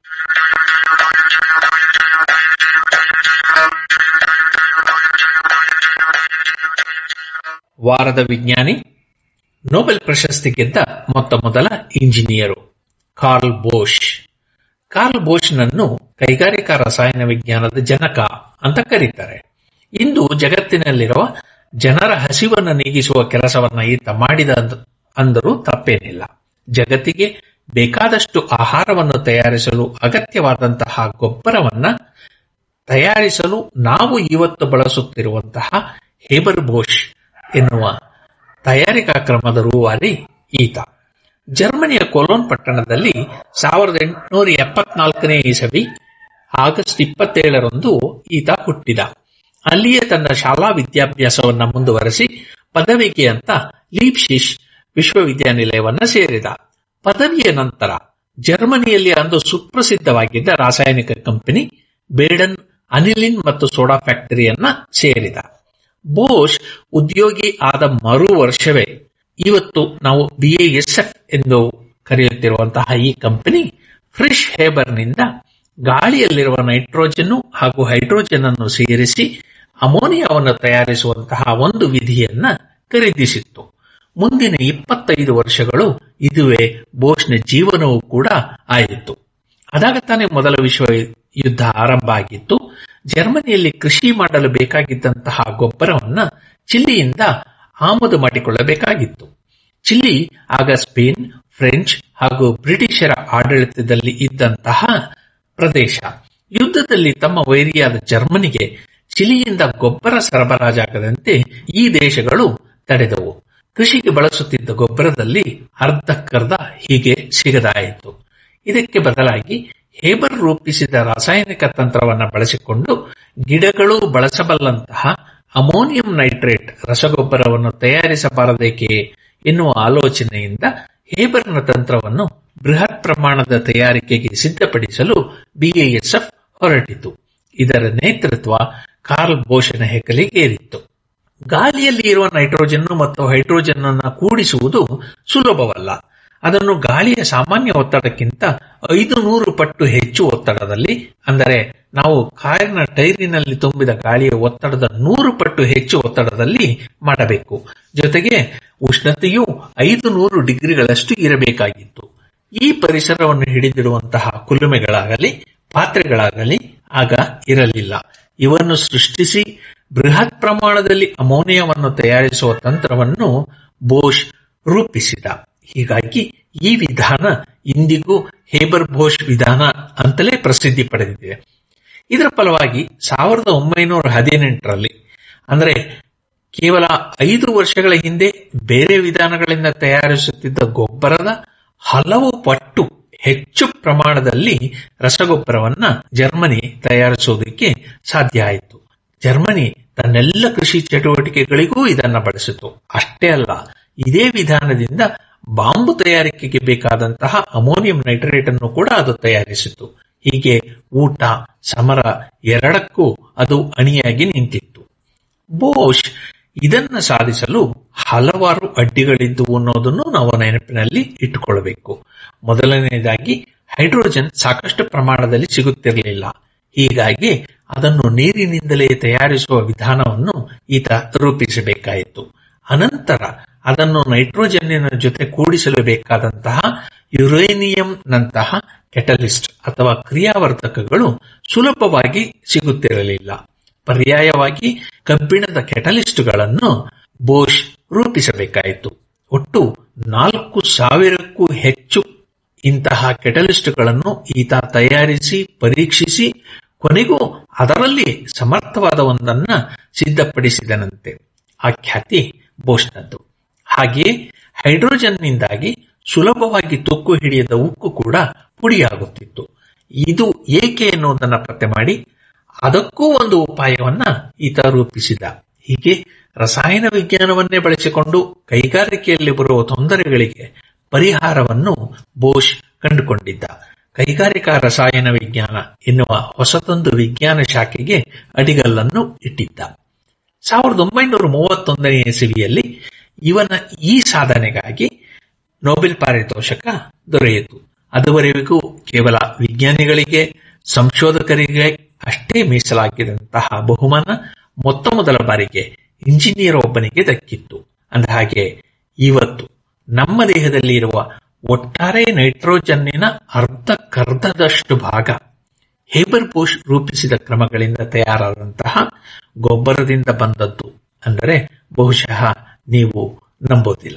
ವಾರದ ವಿಜ್ಞಾನಿ ನೊಬೆಲ್ ಪ್ರಶಸ್ತಿ ಗೆದ್ದ ಮೊತ್ತ ಮೊದಲ ಇಂಜಿನಿಯರು ಕಾರ್ಲ್ ಬೋಷ್ ಕಾರ್ಲ್ ಬೋಷ್ನನ್ನು ಕೈಗಾರಿಕಾ ರಸಾಯನ ವಿಜ್ಞಾನದ ಜನಕ ಅಂತ ಕರೀತಾರೆ ಇಂದು ಜಗತ್ತಿನಲ್ಲಿರುವ ಜನರ ಹಸಿವನ್ನು ನೀಗಿಸುವ ಕೆಲಸವನ್ನ ಈತ ಮಾಡಿದ ಅಂದ್- ಅಂದರೂ ತಪ್ಪೇನಿಲ್ಲ ಜಗತ್ತಿಗೆ ಬೇಕಾದಷ್ಟು ಆಹಾರವನ್ನು ತಯಾರಿಸಲು ಅಗತ್ಯವಾದಂತಹ ಗೊಬ್ಬರವನ್ನ ತಯಾರಿಸಲು ನಾವು ಇವತ್ತು ಬಳಸುತ್ತಿರುವಂತಹ ಹೇಬರ್ ಬೋಷ್ ಎನ್ನುವ ತಯಾರಿಕಾ ಕ್ರಮದ ರೂವಾರಿ ಈತ ಜರ್ಮನಿಯ ಕೊಲೋನ್ ಪಟ್ಟಣದಲ್ಲಿ ಸಾವಿರದ ಎಂಟುನೂರ ಎಪ್ಪತ್ನಾಲ್ಕನೇ ಇಸವಿ ಆಗಸ್ಟ್ ಇಪ್ಪತ್ತೇಳರಂದು ಈತ ಹುಟ್ಟಿದ ಅಲ್ಲಿಯೇ ತನ್ನ ಶಾಲಾ ವಿದ್ಯಾಭ್ಯಾಸವನ್ನ ಮುಂದುವರೆಸಿ ಪದವಿಗೆ ಅಂತ ಲೀಪ್ಶಿಶ್ ವಿಶ್ವವಿದ್ಯಾನಿಲಯವನ್ನ ಸೇರಿದ ಪದವಿಯ ನಂತರ ಜರ್ಮನಿಯಲ್ಲಿ ಅಂದು ಸುಪ್ರಸಿದ್ಧವಾಗಿದ್ದ ರಾಸಾಯನಿಕ ಕಂಪನಿ ಬೇಡನ್ ಅನಿಲಿನ್ ಮತ್ತು ಸೋಡಾ ಫ್ಯಾಕ್ಟರಿಯನ್ನ ಸೇರಿದ ಬೋಷ್ ಉದ್ಯೋಗಿ ಆದ ಮರು ವರ್ಷವೇ ಇವತ್ತು ನಾವು ಬಿಎಎಸ್ಎಫ್ ಎಂದು ಕರೆಯುತ್ತಿರುವಂತಹ ಈ ಕಂಪನಿ ಫ್ರಿಶ್ ಹೇಬರ್ನಿಂದ ಗಾಳಿಯಲ್ಲಿರುವ ನೈಟ್ರೋಜನ್ ಹಾಗೂ ಹೈಡ್ರೋಜನ್ ಅನ್ನು ಸೇರಿಸಿ ಅಮೋನಿಯಾವನ್ನು ತಯಾರಿಸುವಂತಹ ಒಂದು ವಿಧಿಯನ್ನ ಖರೀದಿಸಿತ್ತು ಮುಂದಿನ ಇಪ್ಪತ್ತೈದು ವರ್ಷಗಳು ಇದುವೇ ಬೋಸ್ನ ಜೀವನವೂ ಕೂಡ ಆಯಿತು ಅದಾಗ ತಾನೇ ಮೊದಲ ವಿಶ್ವ ಯುದ್ಧ ಆರಂಭ ಆಗಿತ್ತು ಜರ್ಮನಿಯಲ್ಲಿ ಕೃಷಿ ಮಾಡಲು ಬೇಕಾಗಿದ್ದಂತಹ ಗೊಬ್ಬರವನ್ನ ಚಿಲ್ಲಿಯಿಂದ ಆಮದು ಮಾಡಿಕೊಳ್ಳಬೇಕಾಗಿತ್ತು ಚಿಲ್ಲಿ ಆಗ ಸ್ಪೇನ್ ಫ್ರೆಂಚ್ ಹಾಗೂ ಬ್ರಿಟಿಷರ ಆಡಳಿತದಲ್ಲಿ ಇದ್ದಂತಹ ಪ್ರದೇಶ ಯುದ್ಧದಲ್ಲಿ ತಮ್ಮ ವೈರಿಯಾದ ಜರ್ಮನಿಗೆ ಚಿಲಿಯಿಂದ ಗೊಬ್ಬರ ಸರಬರಾಜಾಗದಂತೆ ಈ ದೇಶಗಳು ತಡೆದವು ಕೃಷಿಗೆ ಬಳಸುತ್ತಿದ್ದ ಗೊಬ್ಬರದಲ್ಲಿ ಅರ್ಧಕ್ಕರ್ಧ ಹೀಗೆ ಸಿಗದಾಯಿತು ಇದಕ್ಕೆ ಬದಲಾಗಿ ಹೇಬರ್ ರೂಪಿಸಿದ ರಾಸಾಯನಿಕ ತಂತ್ರವನ್ನು ಬಳಸಿಕೊಂಡು ಗಿಡಗಳು ಬಳಸಬಲ್ಲಂತಹ ಅಮೋನಿಯಂ ನೈಟ್ರೇಟ್ ರಸಗೊಬ್ಬರವನ್ನು ತಯಾರಿಸಬಾರದೇಕೆ ಎನ್ನುವ ಆಲೋಚನೆಯಿಂದ ಹೇಬರ್ನ ತಂತ್ರವನ್ನು ಬೃಹತ್ ಪ್ರಮಾಣದ ತಯಾರಿಕೆಗೆ ಸಿದ್ಧಪಡಿಸಲು ಬಿಎಎಸ್ಎಫ್ ಹೊರಟಿತು ಇದರ ನೇತೃತ್ವ ಕಾರ್ಲ್ ಬೋಷನ ಹೆಗಲಿಗೇರಿತ್ತು ಗಾಳಿಯಲ್ಲಿ ಇರುವ ನೈಟ್ರೋಜನ್ ಮತ್ತು ಹೈಡ್ರೋಜನ್ ಅನ್ನು ಕೂಡಿಸುವುದು ಸುಲಭವಲ್ಲ ಅದನ್ನು ಗಾಳಿಯ ಸಾಮಾನ್ಯ ಒತ್ತಡಕ್ಕಿಂತ ಐದು ನೂರು ಪಟ್ಟು ಹೆಚ್ಚು ಒತ್ತಡದಲ್ಲಿ ಅಂದರೆ ನಾವು ಕಾರಿನ ಟೈರಿನಲ್ಲಿ ತುಂಬಿದ ಗಾಳಿಯ ಒತ್ತಡದ ನೂರು ಪಟ್ಟು ಹೆಚ್ಚು ಒತ್ತಡದಲ್ಲಿ ಮಾಡಬೇಕು ಜೊತೆಗೆ ಉಷ್ಣತೆಯು ಐದು ನೂರು ಡಿಗ್ರಿಗಳಷ್ಟು ಇರಬೇಕಾಗಿತ್ತು ಈ ಪರಿಸರವನ್ನು ಹಿಡಿದಿಡುವಂತಹ ಕುಲುಮೆಗಳಾಗಲಿ ಪಾತ್ರೆಗಳಾಗಲಿ ಆಗ ಇರಲಿಲ್ಲ ಇವನ್ನು ಸೃಷ್ಟಿಸಿ ಬೃಹತ್ ಪ್ರಮಾಣದಲ್ಲಿ ಅಮೋನಿಯಾವನ್ನು ತಯಾರಿಸುವ ತಂತ್ರವನ್ನು ಬೋಷ್ ರೂಪಿಸಿದ ಹೀಗಾಗಿ ಈ ವಿಧಾನ ಇಂದಿಗೂ ಹೇಬರ್ ಬೋಷ್ ವಿಧಾನ ಅಂತಲೇ ಪ್ರಸಿದ್ಧಿ ಪಡೆದಿದೆ ಇದರ ಫಲವಾಗಿ ಸಾವಿರದ ಒಂಬೈನೂರ ಹದಿನೆಂಟರಲ್ಲಿ ಅಂದರೆ ಕೇವಲ ಐದು ವರ್ಷಗಳ ಹಿಂದೆ ಬೇರೆ ವಿಧಾನಗಳಿಂದ ತಯಾರಿಸುತ್ತಿದ್ದ ಗೊಬ್ಬರದ ಹಲವು ಪಟ್ಟು ಹೆಚ್ಚು ಪ್ರಮಾಣದಲ್ಲಿ ರಸಗೊಬ್ಬರವನ್ನ ಜರ್ಮನಿ ತಯಾರಿಸುವುದಕ್ಕೆ ಸಾಧ್ಯ ಆಯಿತು ಜರ್ಮನಿ ತನ್ನೆಲ್ಲ ಕೃಷಿ ಚಟುವಟಿಕೆಗಳಿಗೂ ಇದನ್ನ ಬಳಸಿತು ಅಷ್ಟೇ ಅಲ್ಲ ಇದೇ ವಿಧಾನದಿಂದ ಬಾಂಬು ತಯಾರಿಕೆಗೆ ಬೇಕಾದಂತಹ ಅಮೋನಿಯಂ ನೈಟ್ರೇಟ್ ಅನ್ನು ಕೂಡ ಅದು ತಯಾರಿಸಿತು ಹೀಗೆ ಊಟ ಸಮರ ಎರಡಕ್ಕೂ ಅದು ಅಣಿಯಾಗಿ ನಿಂತಿತ್ತು ಬೋಷ್ ಇದನ್ನ ಸಾಧಿಸಲು ಹಲವಾರು ಅಡ್ಡಿಗಳಿದ್ದುವು ಅನ್ನೋದನ್ನು ನಾವು ನೆನಪಿನಲ್ಲಿ ಇಟ್ಟುಕೊಳ್ಳಬೇಕು ಮೊದಲನೆಯದಾಗಿ ಹೈಡ್ರೋಜನ್ ಸಾಕಷ್ಟು ಪ್ರಮಾಣದಲ್ಲಿ ಸಿಗುತ್ತಿರಲಿಲ್ಲ ಹೀಗಾಗಿ ಅದನ್ನು ನೀರಿನಿಂದಲೇ ತಯಾರಿಸುವ ವಿಧಾನವನ್ನು ಈತ ರೂಪಿಸಬೇಕಾಯಿತು ಅನಂತರ ಅದನ್ನು ನೈಟ್ರೋಜನ್ನಿನ ಜೊತೆ ಕೂಡಿಸಲು ಬೇಕಾದಂತಹ ಯುರೇನಿಯಂನಂತಹ ಕೆಟಲಿಸ್ಟ್ ಅಥವಾ ಕ್ರಿಯಾವರ್ಧಕಗಳು ಸುಲಭವಾಗಿ ಸಿಗುತ್ತಿರಲಿಲ್ಲ ಪರ್ಯಾಯವಾಗಿ ಕಬ್ಬಿಣದ ಕೆಟಲಿಸ್ಟ್ಗಳನ್ನು ಬೋಷ್ ರೂಪಿಸಬೇಕಾಯಿತು ಒಟ್ಟು ನಾಲ್ಕು ಸಾವಿರಕ್ಕೂ ಹೆಚ್ಚು ಇಂತಹ ಕೆಟಲಿಸ್ಟ್ಗಳನ್ನು ಈತ ತಯಾರಿಸಿ ಪರೀಕ್ಷಿಸಿ ಕೊನೆಗೂ ಅದರಲ್ಲಿ ಸಮರ್ಥವಾದ ಒಂದನ್ನ ಸಿದ್ಧಪಡಿಸಿದನಂತೆ ಆ ಖ್ಯಾತಿ ಬೋಷ್ನದ್ದು ಹಾಗೆಯೇ ಹೈಡ್ರೋಜನ್ನಿಂದಾಗಿ ಸುಲಭವಾಗಿ ತುಕ್ಕು ಹಿಡಿಯದ ಉಕ್ಕು ಕೂಡ ಪುಡಿಯಾಗುತ್ತಿತ್ತು ಇದು ಏಕೆ ಎನ್ನುವುದನ್ನು ಪತ್ತೆ ಮಾಡಿ ಅದಕ್ಕೂ ಒಂದು ಉಪಾಯವನ್ನ ಈತ ರೂಪಿಸಿದ ಹೀಗೆ ರಸಾಯನ ವಿಜ್ಞಾನವನ್ನೇ ಬಳಸಿಕೊಂಡು ಕೈಗಾರಿಕೆಯಲ್ಲಿ ಬರುವ ತೊಂದರೆಗಳಿಗೆ ಪರಿಹಾರವನ್ನು ಬೋಷ್ ಕಂಡುಕೊಂಡಿದ್ದ ಕೈಗಾರಿಕಾ ರಸಾಯನ ವಿಜ್ಞಾನ ಎನ್ನುವ ಹೊಸತೊಂದು ವಿಜ್ಞಾನ ಶಾಖೆಗೆ ಅಡಿಗಲ್ಲನ್ನು ಇಟ್ಟಿದ್ದ ಸಾವಿರದ ಒಂಬೈನೂರ ಮೂವತ್ತೊಂದನೇ ಇಸವಿಯಲ್ಲಿ ಇವನ ಈ ಸಾಧನೆಗಾಗಿ ನೊಬೆಲ್ ಪಾರಿತೋಷಕ ದೊರೆಯಿತು ಅದುವರೆಗೂ ಕೇವಲ ವಿಜ್ಞಾನಿಗಳಿಗೆ ಸಂಶೋಧಕರಿಗೆ ಅಷ್ಟೇ ಮೀಸಲಾಗಿದ್ದಂತಹ ಬಹುಮಾನ ಮೊತ್ತ ಮೊದಲ ಬಾರಿಗೆ ಇಂಜಿನಿಯರ್ ಒಬ್ಬನಿಗೆ ದಕ್ಕಿತ್ತು ಅಂದಹಾಗೆ ಇವತ್ತು ನಮ್ಮ ದೇಹದಲ್ಲಿ ಇರುವ ಒಟ್ಟಾರೆ ನೈಟ್ರೋಜನ್ನಿನ ಅರ್ಧಕ್ಕರ್ಧದಷ್ಟು ಭಾಗ ಹೇಬರ್ ಬೋಷ್ ರೂಪಿಸಿದ ಕ್ರಮಗಳಿಂದ ತಯಾರಾದಂತಹ ಗೊಬ್ಬರದಿಂದ ಬಂದದ್ದು ಅಂದರೆ ಬಹುಶಃ ನೀವು ನಂಬೋದಿಲ್ಲ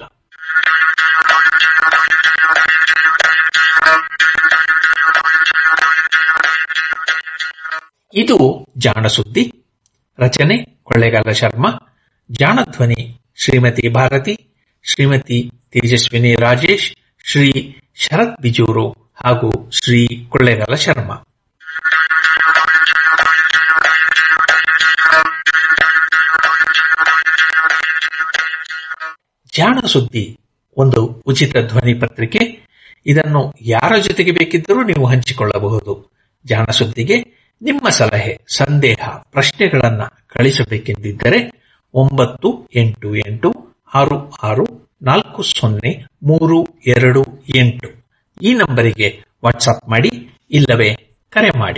ಇದು ಜಾಣ ಸುದ್ದಿ ರಚನೆ ಕೊಳ್ಳೇಗಾಲ ಶರ್ಮಾ ಜಾಣ ಧ್ವನಿ ಶ್ರೀಮತಿ ಭಾರತಿ ಶ್ರೀಮತಿ ತೇಜಸ್ವಿನಿ ರಾಜೇಶ್ ಶ್ರೀ ಶರತ್ ಬಿಜೂರು ಹಾಗೂ ಶ್ರೀ ಕೊಳ್ಳೇಗಾಲ ಶರ್ಮಾ ಜಾಣ ಸುದ್ದಿ ಒಂದು ಉಚಿತ ಧ್ವನಿ ಪತ್ರಿಕೆ ಇದನ್ನು ಯಾರ ಜೊತೆಗೆ ಬೇಕಿದ್ದರೂ ನೀವು ಹಂಚಿಕೊಳ್ಳಬಹುದು ಜಾಣ ಸುದ್ದಿಗೆ ನಿಮ್ಮ ಸಲಹೆ ಸಂದೇಹ ಪ್ರಶ್ನೆಗಳನ್ನ ಕಳಿಸಬೇಕೆಂದಿದ್ದರೆ ಒಂಬತ್ತು ಎಂಟು ಎಂಟು ಆರು ಆರು ನಾಲ್ಕು ಸೊನ್ನೆ ಮೂರು ಎರಡು ಎಂಟು ಈ ನಂಬರಿಗೆ ವಾಟ್ಸಪ್ ಮಾಡಿ ಇಲ್ಲವೇ ಕರೆ ಮಾಡಿ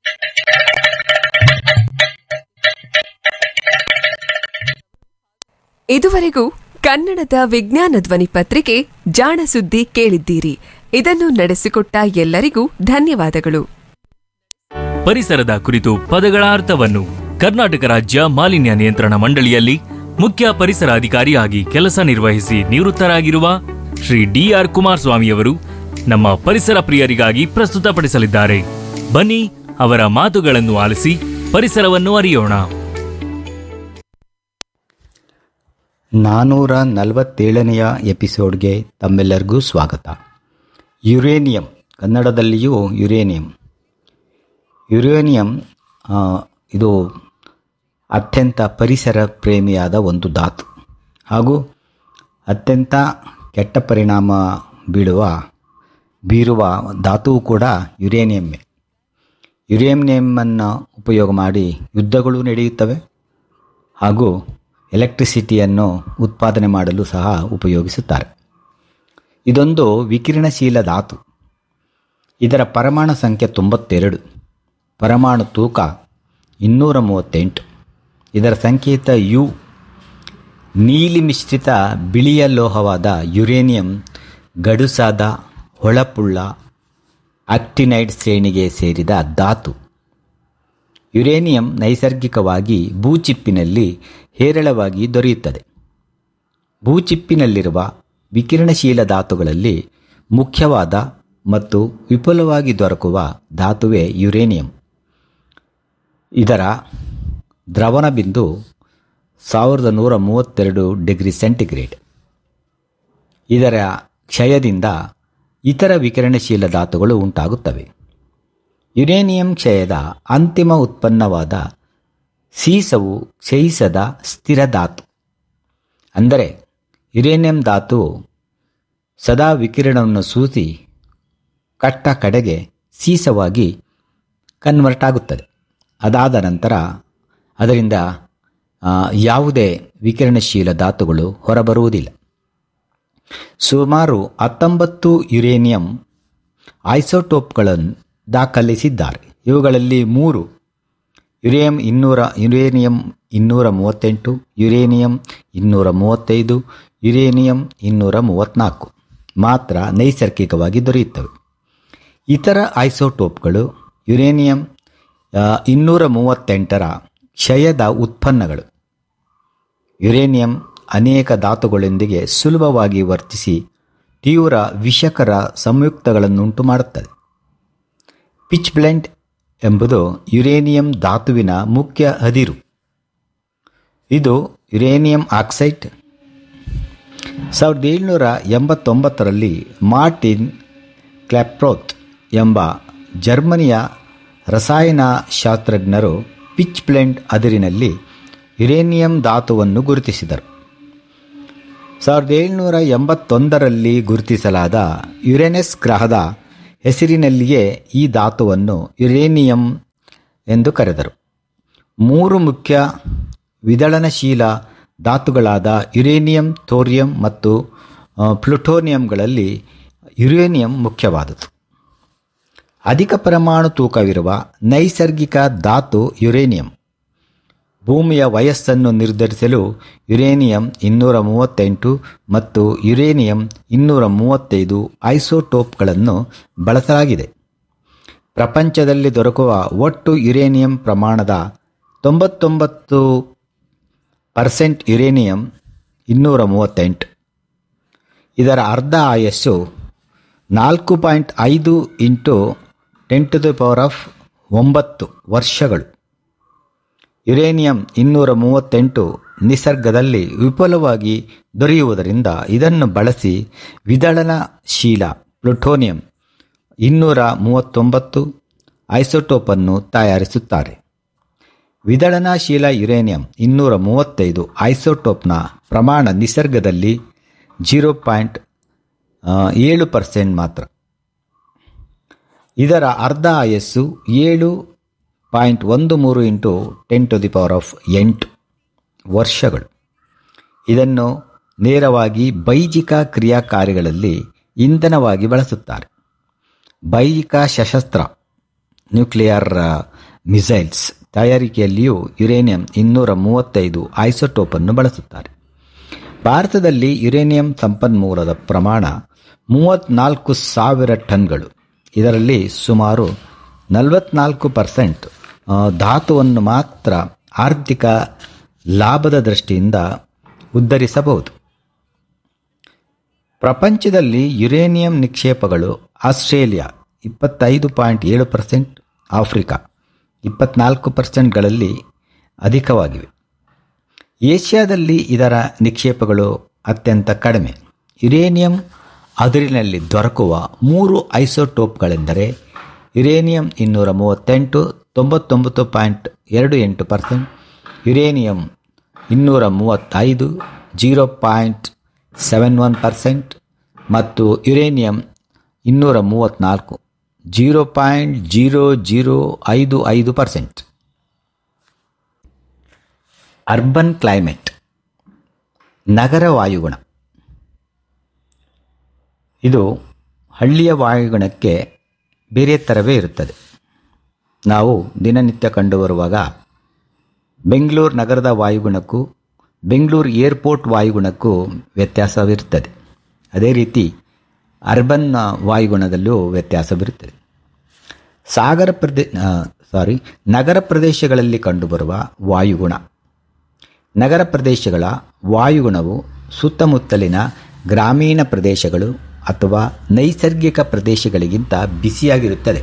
ಇದುವರೆಗೂ ಕನ್ನಡದ ವಿಜ್ಞಾನ ಧ್ವನಿ ಪತ್ರಿಕೆ ಜಾಣ ಸುದ್ದಿ ಕೇಳಿದ್ದೀರಿ ಇದನ್ನು ನಡೆಸಿಕೊಟ್ಟ ಎಲ್ಲರಿಗೂ ಧನ್ಯವಾದಗಳು ಪರಿಸರದ ಕುರಿತು ಪದಗಳ ಅರ್ಥವನ್ನು ಕರ್ನಾಟಕ ರಾಜ್ಯ ಮಾಲಿನ್ಯ ನಿಯಂತ್ರಣ ಮಂಡಳಿಯಲ್ಲಿ ಮುಖ್ಯ ಪರಿಸರ ಅಧಿಕಾರಿಯಾಗಿ ಕೆಲಸ ನಿರ್ವಹಿಸಿ ನಿವೃತ್ತರಾಗಿರುವ ಶ್ರೀ ಡಿಆರ್ ಕುಮಾರಸ್ವಾಮಿಯವರು ನಮ್ಮ ಪರಿಸರ ಪ್ರಿಯರಿಗಾಗಿ ಪ್ರಸ್ತುತಪಡಿಸಲಿದ್ದಾರೆ ಬನ್ನಿ ಅವರ ಮಾತುಗಳನ್ನು ಆಲಿಸಿ ಪರಿಸರವನ್ನು ಅರಿಯೋಣ ನಾನ್ನೂರ ನಲವತ್ತೇಳನೆಯ ಎಪಿಸೋಡ್ಗೆ ತಮ್ಮೆಲ್ಲರಿಗೂ ಸ್ವಾಗತ ಯುರೇನಿಯಂ ಕನ್ನಡದಲ್ಲಿಯೂ ಯುರೇನಿಯಂ ಯುರೇನಿಯಂ ಆ, ಇದು ಅತ್ಯಂತ ಪರಿಸರ ಪ್ರೇಮಿಯಾದ ಒಂದು ಧಾತು ಹಾಗೂ ಅತ್ಯಂತ ಕೆಟ್ಟ ಪರಿಣಾಮ ಬೀಳುವ ಬೀರುವ ಧಾತುವು ಕೂಡ ಯುರೇನಿಯಮ್ಮೆ ಯುರೇನಿಯಮ್ಮನ್ನು ಉಪಯೋಗ ಮಾಡಿ ಯುದ್ಧಗಳು ನಡೆಯುತ್ತವೆ ಹಾಗೂ ಎಲೆಕ್ಟ್ರಿಸಿಟಿಯನ್ನು ಉತ್ಪಾದನೆ ಮಾಡಲು ಸಹ ಉಪಯೋಗಿಸುತ್ತಾರೆ ಇದೊಂದು ವಿಕಿರಣಶೀಲ ಧಾತು ಇದರ ಪರಮಾಣು ಸಂಖ್ಯೆ ತೊಂಬತ್ತೆರಡು ಪರಮಾಣು ತೂಕ ಇನ್ನೂರ ಮೂವತ್ತೆಂಟು ಇದರ ಸಂಕೇತ ಯು ನೀಲಿ ಮಿಶ್ರಿತ ಬಿಳಿಯ ಲೋಹವಾದ ಯುರೇನಿಯಂ ಗಡುಸಾದ ಹೊಳಪುಳ್ಳ ಆಕ್ಟಿನೈಡ್ ಶ್ರೇಣಿಗೆ ಸೇರಿದ ಧಾತು ಯುರೇನಿಯಂ ನೈಸರ್ಗಿಕವಾಗಿ ಭೂಚಿಪ್ಪಿನಲ್ಲಿ ಹೇರಳವಾಗಿ ದೊರೆಯುತ್ತದೆ ಭೂಚಿಪ್ಪಿನಲ್ಲಿರುವ ವಿಕಿರಣಶೀಲ ಧಾತುಗಳಲ್ಲಿ ಮುಖ್ಯವಾದ ಮತ್ತು ವಿಪುಲವಾಗಿ ದೊರಕುವ ಧಾತುವೇ ಯುರೇನಿಯಂ ಇದರ ದ್ರವಣ ಬಿಂದು ಸಾವಿರದ ನೂರ ಮೂವತ್ತೆರಡು ಡಿಗ್ರಿ ಸೆಂಟಿಗ್ರೇಡ್ ಇದರ ಕ್ಷಯದಿಂದ ಇತರ ವಿಕಿರಣಶೀಲ ಧಾತುಗಳು ಉಂಟಾಗುತ್ತವೆ ಯುರೇನಿಯಂ ಕ್ಷಯದ ಅಂತಿಮ ಉತ್ಪನ್ನವಾದ ಸೀಸವು ಕ್ಷಯಿಸದ ಸ್ಥಿರ ಧಾತು ಅಂದರೆ ಯುರೇನಿಯಂ ಧಾತು ಸದಾ ವಿಕಿರಣವನ್ನು ಸೂಸಿ ಕಟ್ಟ ಕಡೆಗೆ ಸೀಸವಾಗಿ ಕನ್ವರ್ಟ್ ಆಗುತ್ತದೆ ಅದಾದ ನಂತರ ಅದರಿಂದ ಆ, ಯಾವುದೇ ವಿಕಿರಣಶೀಲ ಧಾತುಗಳು ಹೊರಬರುವುದಿಲ್ಲ ಸುಮಾರು ಹತ್ತೊಂಬತ್ತು ಯುರೇನಿಯಂ ಐಸೋಟೋಪ್ಗಳನ್ನು ದಾಖಲಿಸಿದ್ದಾರೆ ಇವುಗಳಲ್ಲಿ ಮೂರು ಯುರೇನಿಯಂ ಇನ್ನೂರ ಯುರೇನಿಯಂ ಇನ್ನೂರ ಮೂವತ್ತೆಂಟು ಯುರೇನಿಯಂ ಇನ್ನೂರ ಮೂವತ್ತೈದು ಯುರೇನಿಯಂ ಇನ್ನೂರ ಮೂವತ್ತ್ನಾಲ್ಕು ಮಾತ್ರ ನೈಸರ್ಗಿಕವಾಗಿ ದೊರೆಯುತ್ತವೆ ಇತರ ಐಸೋಟೋಪ್ಗಳು ಯುರೇನಿಯಂ ಆ, ಇನ್ನೂರ ಮೂವತ್ತೆಂಟರ ಕ್ಷಯದ ಉತ್ಪನ್ನಗಳು ಯುರೇನಿಯಂ ಅನೇಕ ಧಾತುಗಳೊಂದಿಗೆ ಸುಲಭವಾಗಿ ವರ್ತಿಸಿ ತೀವ್ರ ವಿಷಕರ ಸಂಯುಕ್ತಗಳನ್ನುಂಟು ಮಾಡುತ್ತದೆ ಪಿಚ್ ಬ್ಲೆಂಡ್ ಎಂಬುದು ಯುರೇನಿಯಂ ಧಾತುವಿನ ಮುಖ್ಯ ಅದಿರು ಇದು ಯುರೇನಿಯಂ ಆಕ್ಸೈಡ್ ಸಾವಿರದ ಏಳುನೂರ ಎಂಬತ್ತೊಂಬತ್ತರಲ್ಲಿ ಮಾರ್ಟಿನ್ ಕ್ಲಾಪ್ರೋತ್ ಎಂಬ ಜರ್ಮನಿಯ ರಸಾಯನಶಾಸ್ತ್ರಜ್ಞರು ಪಿಚ್ ಬ್ಲೆಂಡ್ ಅದಿರಿನಲ್ಲಿ ಯುರೇನಿಯಂ ಧಾತುವನ್ನು ಗುರುತಿಸಿದರು ಸಾವಿರದ ಏಳ್ನೂರ ಎಂಬತ್ತೊಂದರಲ್ಲಿ ಗುರುತಿಸಲಾದ ಯುರೇನಸ್ ಗ್ರಹದ ಹೆಸರಿನಲ್ಲಿಯೇ ಈ ಧಾತುವನ್ನು ಯುರೇನಿಯಂ ಎಂದು ಕರೆದರು ಮೂರು ಮುಖ್ಯ ವಿದಳನಶೀಲ ಧಾತುಗಳಾದ ಯುರೇನಿಯಂ ಥೋರಿಯಂ ಮತ್ತು ಆ, ಪ್ಲುಟೋನಿಯಂಗಳಲ್ಲಿ ಯುರೇನಿಯಂ ಮುಖ್ಯವಾದುದು ಅಧಿಕ ಪರಮಾಣು ತೂಕವಿರುವ ನೈಸರ್ಗಿಕ ಧಾತು ಯುರೇನಿಯಂ ಭೂಮಿಯ ವಯಸ್ಸನ್ನು ನಿರ್ಧರಿಸಲು ಯುರೇನಿಯಂ ಇನ್ನೂರ ಮೂವತ್ತೆಂಟು ಮತ್ತು ಯುರೇನಿಯಂ ಇನ್ನೂರ ಮೂವತ್ತೈದು ಐಸೋಟೋಪ್ಗಳನ್ನು ಬಳಸಲಾಗಿದೆ ಪ್ರಪಂಚದಲ್ಲಿ ದೊರಕುವ ಒಟ್ಟು ಯುರೇನಿಯಂ ಪ್ರಮಾಣದ ತೊಂಬತ್ತೊಂಬತ್ತು ಪರ್ಸೆಂಟ್ ಯುರೇನಿಯಂ ಇನ್ನೂರ ಮೂವತ್ತೆಂಟು ಇದರ ಅರ್ಧ ಆಯಸ್ಸು ನಾಲ್ಕು ಪಾಯಿಂಟ್ ಐದು into ten to the power of ಒಂಬತ್ತು ವರ್ಷಗಳು ಯುರೇನಿಯಂ ಇನ್ನೂರ ಮೂವತ್ತೆಂಟು ನಿಸರ್ಗದಲ್ಲಿ ವಿಪುಲವಾಗಿ ದೊರೆಯುವುದರಿಂದ ಇದನ್ನು ಬಳಸಿ ವಿದಳನಶೀಲ ಪ್ಲುಟೋನಿಯಂ ಇನ್ನೂರ ಮೂವತ್ತೊಂಬತ್ತು ಐಸೋಟೋಪನ್ನು ತಯಾರಿಸುತ್ತಾರೆ ವಿದಳನಶೀಲ ಯುರೇನಿಯಂ ಇನ್ನೂರ ಮೂವತ್ತೈದು ಐಸೋಟೋಪ್ನ ಪ್ರಮಾಣ ನಿಸರ್ಗದಲ್ಲಿ ಜೀರೋ ಪಾಯಿಂಟ್ ಏಳು ಪರ್ಸೆಂಟ್ ಮಾತ್ರ ಇದರ ಅರ್ಧ ಆಯಸ್ಸು ಏಳು ಪಾಯಿಂಟ್ ಒಂದು ಮೂರು into ten to the power of ಎಂಟು ವರ್ಷಗಳು ಇದನ್ನು ನೇರವಾಗಿ ಬೈಜಿಕ ಕ್ರಿಯಾಕಾರಿಗಳಲ್ಲಿ ಇಂಧನವಾಗಿ ಬಳಸುತ್ತಾರೆ ಬೈಜಿಕ ಸಶಸ್ತ್ರ ನ್ಯೂಕ್ಲಿಯರ್ ಮಿಸೈಲ್ಸ್ ತಯಾರಿಕೆಯಲ್ಲಿಯೂ ಯುರೇನಿಯಂ ಇನ್ನೂರ ಮೂವತ್ತೈದು ಐಸೋಟೋಪನ್ನು ಬಳಸುತ್ತಾರೆ ಭಾರತದಲ್ಲಿ ಯುರೇನಿಯಂ ಸಂಪನ್ಮೂಲದ ಪ್ರಮಾಣ ಮೂವತ್ತ್ನಾಲ್ಕು ಸಾವಿರ ಟನ್ಗಳು ಇದರಲ್ಲಿ ಸುಮಾರು ನಲವತ್ನಾಲ್ಕು ಪರ್ಸೆಂಟ್ ಧಾತುವನ್ನು ಮಾತ್ರ ಆರ್ಥಿಕ ಲಾಭದ ದೃಷ್ಟಿಯಿಂದ ಉದ್ಧರಿಸಬಹುದು ಪ್ರಪಂಚದಲ್ಲಿ ಯುರೇನಿಯಂ ನಿಕ್ಷೇಪಗಳು ಆಸ್ಟ್ರೇಲಿಯಾ ಇಪ್ಪತ್ತೈದು ಪಾಯಿಂಟ್ ಏಳು ಪರ್ಸೆಂಟ್ ಆಫ್ರಿಕಾ ಇಪ್ಪತ್ನಾಲ್ಕು ಪರ್ಸೆಂಟ್ಗಳಲ್ಲಿ ಅಧಿಕವಾಗಿವೆ ಏಷ್ಯಾದಲ್ಲಿ ಇದರ ನಿಕ್ಷೇಪಗಳು ಅತ್ಯಂತ ಕಡಿಮೆ ಯುರೇನಿಯಂ ಅದಿರಿನಲ್ಲಿ ದೊರಕುವ ಮೂರು ಐಸೋಟೋಪ್ಗಳೆಂದರೆ ಯುರೇನಿಯಂ ಇನ್ನೂರ ಮೂವತ್ತೆಂಟು ತೊಂಬತ್ತೊಂಬತ್ತು ಪಾಯಿಂಟ್ ಎರಡು ಎಂಟು ಪರ್ಸೆಂಟ್ ಯುರೇನಿಯಂ ಇನ್ನೂರ ಮೂವತ್ತೈದು zero point seven one percent ಮತ್ತು ಯುರೇನಿಯಂ ಇನ್ನೂರ ಮೂವತ್ತ್ನಾಲ್ಕು ಜೀರೋ ಪಾಯಿಂಟ್ ಜೀರೋ ಜೀರೋ ಐದು ಐದು ಪರ್ಸೆಂಟ್ ಅರ್ಬನ್ ಕ್ಲೈಮೇಟ್ ನಗರ ವಾಯುಗುಣ ಇದು ಹಳ್ಳಿಯ ವಾಯುಗುಣಕ್ಕೆ ಬೇರೆ ಥರವೇ ಇರುತ್ತದೆ ನಾವು ದಿನನಿತ್ಯ ಕಂಡುಬರುವಾಗ ಬೆಂಗಳೂರು ನಗರದ ವಾಯುಗುಣಕ್ಕೂ ಬೆಂಗಳೂರು ಏರ್ಪೋರ್ಟ್ ವಾಯುಗುಣಕ್ಕೂ ವ್ಯತ್ಯಾಸವಿರುತ್ತದೆ ಅದೇ ರೀತಿ ಅರ್ಬನ್ ವಾಯುಗುಣದಲ್ಲೂ ವ್ಯತ್ಯಾಸವಿರುತ್ತದೆ ಸಾಗರ ಪ್ರದೇ ಸಾರಿ ನಗರ ಪ್ರದೇಶಗಳಲ್ಲಿ ಕಂಡುಬರುವ ವಾಯುಗುಣ ನಗರ ಪ್ರದೇಶಗಳ ವಾಯುಗುಣವು ಸುತ್ತಮುತ್ತಲಿನ ಗ್ರಾಮೀಣ ಪ್ರದೇಶಗಳು ಅಥವಾ ನೈಸರ್ಗಿಕ ಪ್ರದೇಶಗಳಿಗಿಂತ ಬಿಸಿಯಾಗಿರುತ್ತದೆ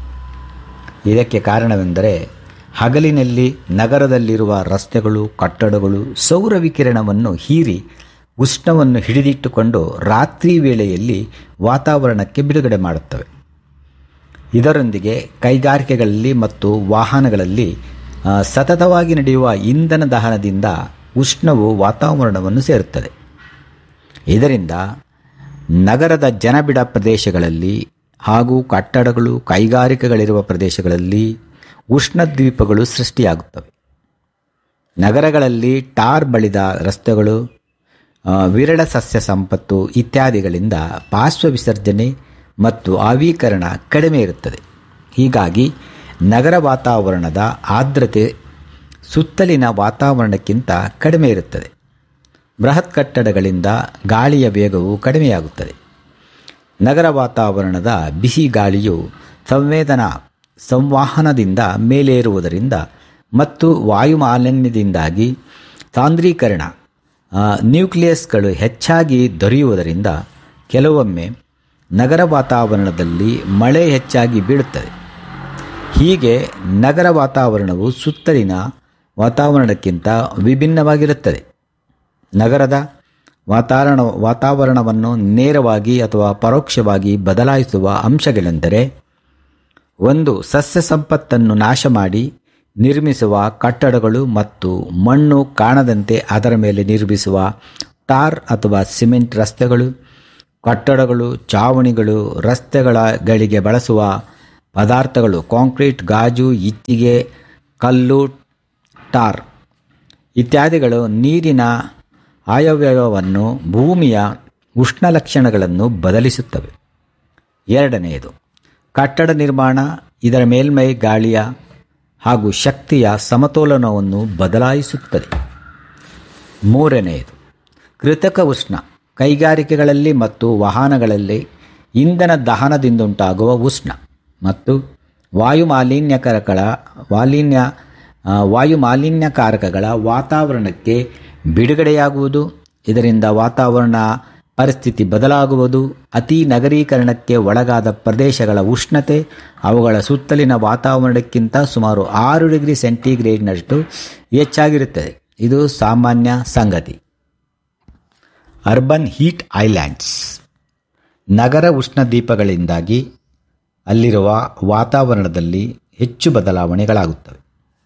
ಇದಕ್ಕೆ ಕಾರಣವೆಂದರೆ ಹಗಲಿನಲ್ಲಿ ನಗರದಲ್ಲಿರುವ ರಸ್ತೆಗಳು ಕಟ್ಟಡಗಳು ಸೌರ ವಿಕಿರಣವನ್ನು ಹೀರಿ ಉಷ್ಣವನ್ನು ಹಿಡಿದಿಟ್ಟುಕೊಂಡು ರಾತ್ರಿ ವೇಳೆಯಲ್ಲಿ ವಾತಾವರಣಕ್ಕೆ ಬಿಡುಗಡೆ ಮಾಡುತ್ತವೆ ಇದರೊಂದಿಗೆ ಕೈಗಾರಿಕೆಗಳಲ್ಲಿ ಮತ್ತು ವಾಹನಗಳಲ್ಲಿ ಆ, ಸತತವಾಗಿ ನಡೆಯುವ ಇಂಧನ ದಹನದಿಂದ ಉಷ್ಣವು ವಾತಾವರಣವನ್ನು ಸೇರುತ್ತದೆ ಇದರಿಂದ ನಗರದ ಜನಬಿಡ ಪ್ರದೇಶಗಳಲ್ಲಿ ಹಾಗೂ ಕಟ್ಟಡಗಳು ಕೈಗಾರಿಕೆಗಳಿರುವ ಪ್ರದೇಶಗಳಲ್ಲಿ ಉಷ್ಣದ್ವೀಪಗಳು ಸೃಷ್ಟಿಯಾಗುತ್ತವೆ ನಗರಗಳಲ್ಲಿ ಟಾರ್ ಬಳಿದ ರಸ್ತೆಗಳು ಆ, ವಿರಳ ಸಸ್ಯ ಸಂಪತ್ತು ಇತ್ಯಾದಿಗಳಿಂದ ಪಾರ್ಶ್ವ ವಿಸರ್ಜನೆ ಮತ್ತು ಆವೀಕರಣ ಕಡಿಮೆ ಇರುತ್ತದೆ ಹೀಗಾಗಿ ನಗರ ವಾತಾವರಣದ ಆರ್ದ್ರತೆ ಸುತ್ತಲಿನ ವಾತಾವರಣಕ್ಕಿಂತ ಕಡಿಮೆ ಇರುತ್ತದೆ ಬೃಹತ್ ಕಟ್ಟಡಗಳಿಂದ ಗಾಳಿಯ ವೇಗವು ಕಡಿಮೆಯಾಗುತ್ತದೆ ನಗರ ವಾತಾವರಣದ ಬಿಸಿ ಗಾಳಿಯು ಸಂವೇದನಾ ಸಂವಹನದಿಂದ ಮೇಲೇರುವುದರಿಂದ ಮತ್ತು ವಾಯು ಮಾಲಿನ್ಯದಿಂದಾಗಿ ಸಾಂದ್ರೀಕರಣ ಆ, ನ್ಯೂಕ್ಲಿಯಸ್ಗಳು ಹೆಚ್ಚಾಗಿ ದೊರೆಯುವುದರಿಂದ ಕೆಲವೊಮ್ಮೆ ನಗರ ವಾತಾವರಣದಲ್ಲಿ ಮಳೆ ಹೆಚ್ಚಾಗಿ ಬೀಳುತ್ತದೆ ಹೀಗೆ ನಗರ ವಾತಾವರಣವು ಸುತ್ತಲಿನ ವಾತಾವರಣಕ್ಕಿಂತ ವಿಭಿನ್ನವಾಗಿರುತ್ತದೆ ನಗರದ ವಾತಾವರಣ ವಾತಾವರಣವನ್ನು ನೇರವಾಗಿ ಅಥವಾ ಪರೋಕ್ಷವಾಗಿ ಬದಲಾಯಿಸುವ ಅಂಶಗಳೆಂದರೆ ಒಂದು ಸಸ್ಯ ಸಂಪತ್ತನ್ನು ನಾಶ ಮಾಡಿ ನಿರ್ಮಿಸುವ ಕಟ್ಟಡಗಳು ಮತ್ತು ಮಣ್ಣು ಕಾಣದಂತೆ ಅದರ ಮೇಲೆ ನಿರ್ಮಿಸುವ ಟಾರ್ ಅಥವಾ ಸಿಮೆಂಟ್ ರಸ್ತೆಗಳು ಕಟ್ಟಡಗಳು ಚಾವಣಿಗಳು ರಸ್ತೆಗಳಿಗೆ ಬಳಸುವ ಪದಾರ್ಥಗಳು ಕಾಂಕ್ರೀಟ್ ಗಾಜು ಇಟ್ಟಿಗೆ ಕಲ್ಲು ಟಾರ್ ಇತ್ಯಾದಿಗಳು ನೀರಿನ ಆಯವ್ಯಯವನ್ನು ಭೂಮಿಯ ಉಷ್ಣ ಲಕ್ಷಣಗಳನ್ನು ಬದಲಿಸುತ್ತವೆ ಎರಡನೆಯದು ಕಟ್ಟಡ ನಿರ್ಮಾಣ ಇದರ ಮೇಲ್ಮೈ ಗಾಳಿಯ ಹಾಗೂ ಶಕ್ತಿಯ ಸಮತೋಲನವನ್ನು ಬದಲಾಯಿಸುತ್ತದೆ ಮೂರನೆಯದು ಕೃತಕ ಉಷ್ಣ ಕೈಗಾರಿಕೆಗಳಲ್ಲಿ ಮತ್ತು ವಾಹನಗಳಲ್ಲಿ ಇಂಧನ ದಹನದಿಂದುಂಟಾಗುವ ಉಷ್ಣ ಮತ್ತು ವಾಯು ಮಾಲಿನ್ಯಕರಗಳ ಮಾಲಿನ್ಯ ಆ, ವಾಯು ಮಾಲಿನ್ಯಕಾರಕಗಳ ವಾತಾವರಣಕ್ಕೆ ಬಿಡುಗಡೆಯಾಗುವುದು ಇದರಿಂದ ವಾತಾವರಣ ಪರಿಸ್ಥಿತಿ ಬದಲಾಗುವುದು ಅತಿ ನಗರೀಕರಣಕ್ಕೆ ಒಳಗಾದ ಪ್ರದೇಶಗಳ ಉಷ್ಣತೆ ಅವುಗಳ ಸುತ್ತಲಿನ ವಾತಾವರಣಕ್ಕಿಂತ ಸುಮಾರು ಆರು ಡಿಗ್ರಿ ಸೆಂಟಿಗ್ರೇಡ್ನಷ್ಟು ಹೆಚ್ಚಾಗಿರುತ್ತದೆ ಇದು ಸಾಮಾನ್ಯ ಸಂಗತಿ ಅರ್ಬನ್ ಹೀಟ್ ಐಲ್ಯಾಂಡ್ಸ್ ನಗರ ಉಷ್ಣದೀಪಗಳಿಂದಾಗಿ ಅಲ್ಲಿರುವ ವಾತಾವರಣದಲ್ಲಿ ಹೆಚ್ಚು ಬದಲಾವಣೆಗಳಾಗುತ್ತವೆ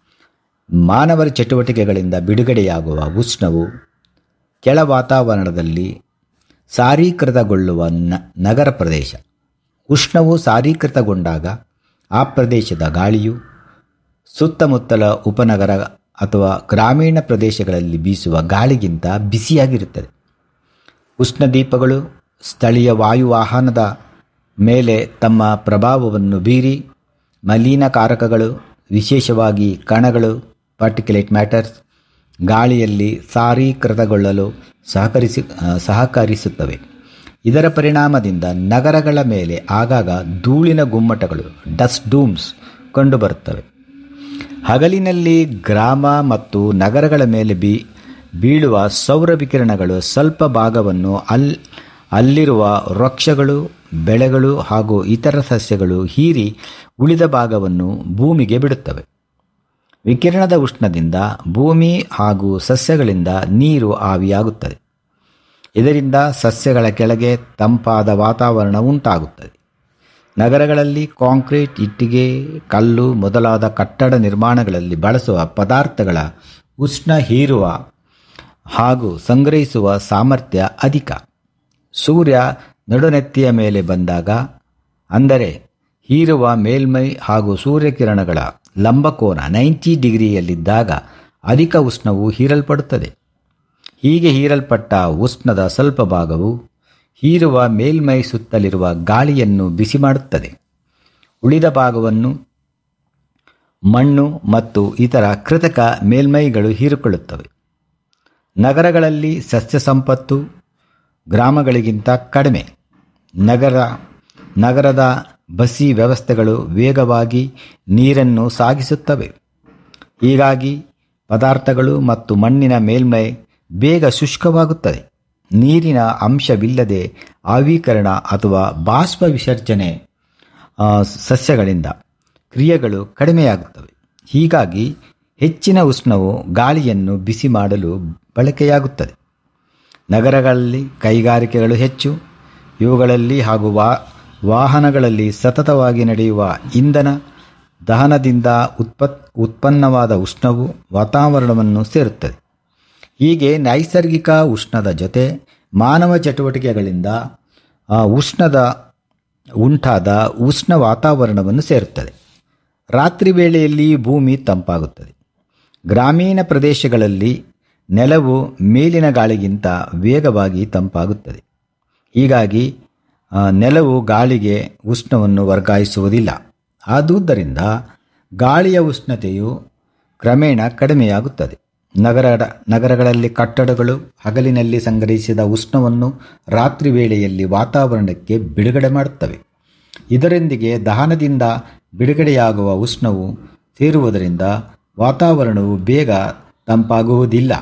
ಮಾನವರ ಚಟುವಟಿಕೆಗಳಿಂದ ಬಿಡುಗಡೆಯಾಗುವ ಉಷ್ಣವು ಕೆಳ ವಾತಾವರಣದಲ್ಲಿ ಸಾರೀಕೃತಗೊಳ್ಳುವ ನ ನಗರ ಪ್ರದೇಶ ಉಷ್ಣವು ಸಾರೀಕೃತಗೊಂಡಾಗ ಆ ಪ್ರದೇಶದ ಗಾಳಿಯು ಸುತ್ತಮುತ್ತಲ ಉಪನಗರ ಅಥವಾ ಗ್ರಾಮೀಣ ಪ್ರದೇಶಗಳಲ್ಲಿ ಬೀಸುವ ಗಾಳಿಗಿಂತ ಬಿಸಿಯಾಗಿರುತ್ತದೆ ಉಷ್ಣದೀಪಗಳು ಸ್ಥಳೀಯ ವಾಯುವಾಹನದ ಮೇಲೆ ತಮ್ಮ ಪ್ರಭಾವವನ್ನು ಬೀರಿ ಮಲಿನಕಾರಕಗಳು ವಿಶೇಷವಾಗಿ ಕಣಗಳು ಪಾರ್ಟಿಕ್ಯುಲೇಟ್ ಮ್ಯಾಟರ್ಸ್ ಗಾಳಿಯಲ್ಲಿ ಸಾರೀಕೃತಗೊಳ್ಳಲು ಸಹಕರಿಸಿ ಆ, ಸಹಕರಿಸುತ್ತವೆ ಇದರ ಪರಿಣಾಮದಿಂದ ನಗರಗಳ ಮೇಲೆ ಆಗಾಗ ಧೂಳಿನ ಗುಮ್ಮಟಗಳು ಡಸ್ಟ್ ಡೂಮ್ಸ್ ಕಂಡುಬರುತ್ತವೆ ಹಗಲಿನಲ್ಲಿ ಗ್ರಾಮ ಮತ್ತು ನಗರಗಳ ಮೇಲೆ ಬೀ ಬೀಳುವ ಸೌರ ವಿಕಿರಣಗಳು ಸ್ವಲ್ಪ ಭಾಗವನ್ನು ಅಲ್ ಅಲ್ಲಿರುವ ವೃಕ್ಷಗಳು ಬೆಳೆಗಳು ಹಾಗೂ ಇತರ ಸಸ್ಯಗಳು ಹೀರಿ ಉಳಿದ ಭಾಗವನ್ನು ಭೂಮಿಗೆ ಬಿಡುತ್ತವೆ ವಿಕಿರಣದ ಉಷ್ಣದಿಂದ ಭೂಮಿ ಹಾಗೂ ಸಸ್ಯಗಳಿಂದ ನೀರು ಆವಿಯಾಗುತ್ತದೆ ಇದರಿಂದ ಸಸ್ಯಗಳ ಕೆಳಗೆ ತಂಪಾದ ವಾತಾವರಣ ಉಂಟಾಗುತ್ತದೆ ನಗರಗಳಲ್ಲಿ ಕಾಂಕ್ರೀಟ್ ಇಟ್ಟಿಗೆ ಕಲ್ಲು ಮೊದಲಾದ ಕಟ್ಟಡ ನಿರ್ಮಾಣಗಳಲ್ಲಿ ಬಳಸುವ ಪದಾರ್ಥಗಳ ಉಷ್ಣ ಹೀರುವ ಹಾಗೂ ಸಂಗ್ರಹಿಸುವ ಸಾಮರ್ಥ್ಯ ಅಧಿಕ ಸೂರ್ಯ ನಡುನೆತ್ತಿಯ ಮೇಲೆ ಬಂದಾಗ ಅಂದರೆ ಹೀರುವ ಮೇಲ್ಮೈ ಹಾಗೂ ಸೂರ್ಯಕಿರಣಗಳ ಲಂಬಕೋನ ನೈಂಟಿ ಡಿಗ್ರಿಯಲ್ಲಿದ್ದಾಗ ಅಧಿಕ ಉಷ್ಣವು ಹೀರಲ್ಪಡುತ್ತದೆ ಹೀಗೆ ಹೀರಲ್ಪಟ್ಟ ಉಷ್ಣದ ಸ್ವಲ್ಪ ಭಾಗವು ಹೀರುವ ಮೇಲ್ಮೈ ಸುತ್ತಲಿರುವ ಗಾಳಿಯನ್ನು ಬಿಸಿ ಮಾಡುತ್ತದೆ ಉಳಿದ ಭಾಗವನ್ನು ಮಣ್ಣು ಮತ್ತು ಇತರ ಕೃತಕ ಮೇಲ್ಮೈಗಳು ಹೀರಿಕೊಳ್ಳುತ್ತವೆ ನಗರಗಳಲ್ಲಿ ಸಸ್ಯ ಸಂಪತ್ತು ಗ್ರಾಮಗಳಿಗಿಂತ ಕಡಿಮೆ ನಗರ ನಗರದ ಬಸಿ ವ್ಯವಸ್ಥೆಗಳು ವೇಗವಾಗಿ ನೀರನ್ನು ಸಾಗಿಸುತ್ತವೆ ಹೀಗಾಗಿ ಪದಾರ್ಥಗಳು ಮತ್ತು ಮಣ್ಣಿನ ಮೇಲ್ಮೈ ಬೇಗ ಶುಷ್ಕವಾಗುತ್ತದೆ ನೀರಿನ ಅಂಶವಿಲ್ಲದೆ ಆವೀಕರಣ ಅಥವಾ ಬಾಷ್ಪ ವಿಸರ್ಜನೆ ಆ, ಸಸ್ಯಗಳಿಂದ ಕ್ರಿಯೆಗಳು ಕಡಿಮೆಯಾಗುತ್ತವೆ ಹೀಗಾಗಿ ಹೆಚ್ಚಿನ ಉಷ್ಣವು ಗಾಳಿಯನ್ನು ಬಿಸಿ ಮಾಡಲು ಬಳಕೆಯಾಗುತ್ತದೆ ನಗರಗಳಲ್ಲಿ ಕೈಗಾರಿಕೆಗಳು ಹೆಚ್ಚು ಇವುಗಳಲ್ಲಿ ಹಾಗೂ ವಾ ವಾಹನಗಳಲ್ಲಿ ಸತತವಾಗಿ ನಡೆಯುವ ಇಂಧನ ದಹನದಿಂದ ಉತ್ಪತ್ ಉತ್ಪನ್ನವಾದ ಉಷ್ಣವು ವಾತಾವರಣವನ್ನು ಸೇರುತ್ತದೆ ಹೀಗೆ ನೈಸರ್ಗಿಕ ಉಷ್ಣದ ಜೊತೆ ಮಾನವ ಚಟುವಟಿಕೆಗಳಿಂದ ಆ ಉಷ್ಣದ ಉಂಟಾದ ಉಷ್ಣ ವಾತಾವರಣವನ್ನು ಸೇರುತ್ತದೆ ರಾತ್ರಿ ವೇಳೆಯಲ್ಲಿ ಭೂಮಿ ತಂಪಾಗುತ್ತದೆ ಗ್ರಾಮೀಣ ಪ್ರದೇಶಗಳಲ್ಲಿ ನೆಲವು ಮೇಲಿನ ಗಾಳಿಗಿಂತ ವೇಗವಾಗಿ ತಂಪಾಗುತ್ತದೆ ಹೀಗಾಗಿ ಆ, ನೆಲವು ಗಾಳಿಗೆ ಉಷ್ಣವನ್ನು ವರ್ಗಾಯಿಸುವುದಿಲ್ಲ ಆದುದರಿಂದ ಗಾಳಿಯ ಉಷ್ಣತೆಯು ಕ್ರಮೇಣ ಕಡಿಮೆಯಾಗುತ್ತದೆ ನಗರ ನಗರಗಳಲ್ಲಿ ಕಟ್ಟಡಗಳು ಹಗಲಿನಲ್ಲಿ ಸಂಗ್ರಹಿಸಿದ ಉಷ್ಣವನ್ನು ರಾತ್ರಿ ವೇಳೆಯಲ್ಲಿ ವಾತಾವರಣಕ್ಕೆ ಬಿಡುಗಡೆ ಮಾಡುತ್ತವೆ ಇದರೊಂದಿಗೆ ದಹನದಿಂದ ಬಿಡುಗಡೆಯಾಗುವ ಉಷ್ಣವು ಸೇರುವುದರಿಂದ ವಾತಾವರಣವು ಬೇಗ ತಂಪಾಗುವುದಿಲ್ಲ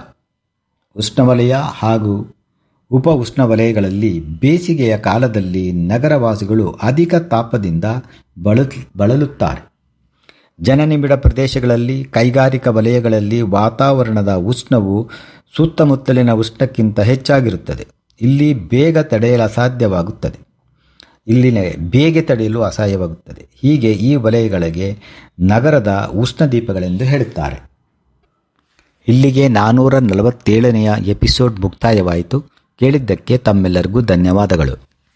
ಉಷ್ಣವಲಯ ಹಾಗೂ ಉಪ ಉಷ್ಣವಲಯಗಳಲ್ಲಿ ಬೇಸಿಗೆಯ ಕಾಲದಲ್ಲಿ ನಗರವಾಸಿಗಳು ಅಧಿಕ ತಾಪದಿಂದ ಬಳಲು ಬಳಲುತ್ತಾರೆ ಜನನಿಬಿಡ ಪ್ರದೇಶಗಳಲ್ಲಿ ಕೈಗಾರಿಕಾ ವಲಯಗಳಲ್ಲಿ ವಾತಾವರಣದ ಉಷ್ಣವು ಸುತ್ತಮುತ್ತಲಿನ ಉಷ್ಣಕ್ಕಿಂತ ಹೆಚ್ಚಾಗಿರುತ್ತದೆ ಇಲ್ಲಿ ಬೇಗ ತಡೆಯಲು ಅಸಾಧ್ಯವಾಗುತ್ತದೆ ಇಲ್ಲಿನ ಬೇಗೆ ತಡೆಯಲು ಅಸಹ್ಯವಾಗುತ್ತದೆ ಹೀಗೆ ಈ ವಲಯಗಳಿಗೆ ನಗರದ ಉಷ್ಣದೀಪಗಳೆಂದು ಹೇಳುತ್ತಾರೆ ಇಲ್ಲಿಗೆ ನಾನ್ನೂರ ನಲವತ್ತೇಳನೆಯ ಎಪಿಸೋಡ್ ಮುಕ್ತಾಯವಾಯಿತು ಕೇಳಿದ್ದಕ್ಕೆ ತಮ್ಮೆಲ್ಲರಿಗೂ ಧನ್ಯವಾದಗಳು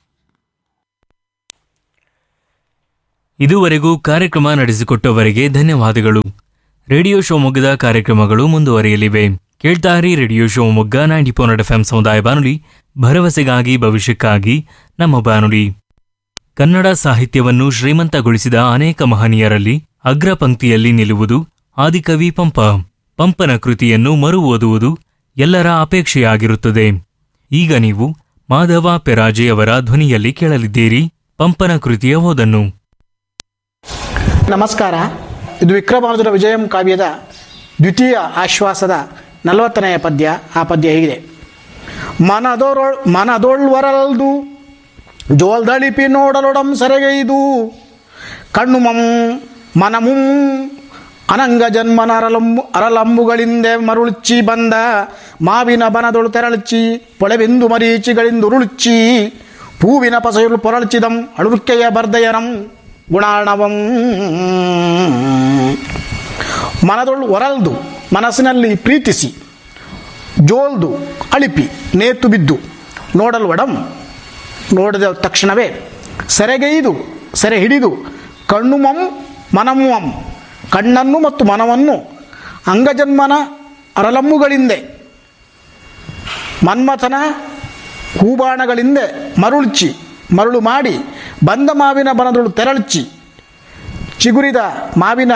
ಇದುವರೆಗೂ ಕಾರ್ಯಕ್ರಮ ನಡೆಸಿಕೊಟ್ಟವರಿಗೆ ಧನ್ಯವಾದಗಳು ರೇಡಿಯೋ ಶಿವಮೊಗ್ಗದ ಕಾರ್ಯಕ್ರಮಗಳು ಮುಂದುವರಿಯಲಿವೆ ಕೇಳ್ತಾರಿ radio Shivamogga ninety four F ಸಮುದಾಯ ಬಾನುಲಿ ಭರವಸೆಗಾಗಿ ಭವಿಷ್ಯಕ್ಕಾಗಿ ನಮ್ಮ ಬಾನುಲಿ ಕನ್ನಡ ಸಾಹಿತ್ಯವನ್ನು ಶ್ರೀಮಂತಗೊಳಿಸಿದ ಅನೇಕ ಮಹನೀಯರಲ್ಲಿ ಅಗ್ರ ಪಂಕ್ತಿಯಲ್ಲಿ ನಿಲ್ಲುವುದು ಆದಿಕವಿ ಪಂಪ ಪಂಪನ ಕೃತಿಯನ್ನು ಮರು ಓದುವುದು ಎಲ್ಲರ ಅಪೇಕ್ಷೆಯಾಗಿರುತ್ತದೆ ಈಗ ನೀವು ಮಾಧವ ಪೆರಾಜೆಯವರ ಧ್ವನಿಯಲ್ಲಿ ಕೇಳಲಿದ್ದೀರಿ ಪಂಪನ ಕೃತಿಯ ಓದನ್ನು ನಮಸ್ಕಾರ ಇದು ವಿಕ್ರಮಾರ್ಜುನ ವಿಜಯಂ ಕಾವ್ಯದ ದ್ವಿತೀಯ ಆಶ್ವಾಸದ ನಲವತ್ತನೆಯ ಪದ್ಯ ಆ ಪದ್ಯ ಹೀಗಿದೆ ಮನದೊರೊಳ್ ಮನದೊಳ್ವರಲ್ದು ಜೋಲ್ದಳಿಪಿ ನೋಡಲೊಡಂ ಸೆರೆಗೈದು ಕಣ್ಣು ಮಂ ಮನಮುಂ ಅನಂಗ ಜನ್ಮನ ಅರಲಂಬು ಅರಲಂಬುಗಳಿಂದೆ ಮರುಳುಚ್ಚಿ ಬಂದ ಮಾವಿನ ಬನದೊಳು ತೆರಳುಚ್ಚಿ ಪೊಳೆವೆಂದು ಮರೀಚಿಗಳಿಂದ ಉರುಳುಚ್ಚಿ ಪೂವಿನ ಪಸೆಯುಳು ಪೊರಳುಚಿದಂ ಅಳುರ್ಕೆಯ ಬರ್ದಯನಂ ಗುಣಾಣವಂ ಮನದೊಳು ಒರಲ್ದು ಮನಸ್ಸಿನಲ್ಲಿ ಪ್ರೀತಿಸಿ ಜೋಲ್ದು ಅಳಿಪಿ ನೇತು ಬಿದ್ದು ನೋಡಲು ಒಡಂ ನೋಡಿದ ತಕ್ಷಣವೇ ಸೆರೆಗೈದು ಸೆರೆ ಹಿಡಿದು ಕಣ್ಣುಮಂ ಮನಮುವಂ ಕಣ್ಣನ್ನು ಮತ್ತು ಮನವನ್ನು ಅಂಗಜನ್ಮನ ಅರಲಮ್ಮುಗಳಿಂದೆ ಮನ್ಮಥನ ಹೂಬಾಣಗಳಿಂದ ಮರುಳ್ಚಿ ಮರುಳು ಮಾಡಿ ಬಂದ ಮಾವಿನ ಬನದಳು ತೆರಳ್ಚಿ ಚಿಗುರಿದ ಮಾವಿನ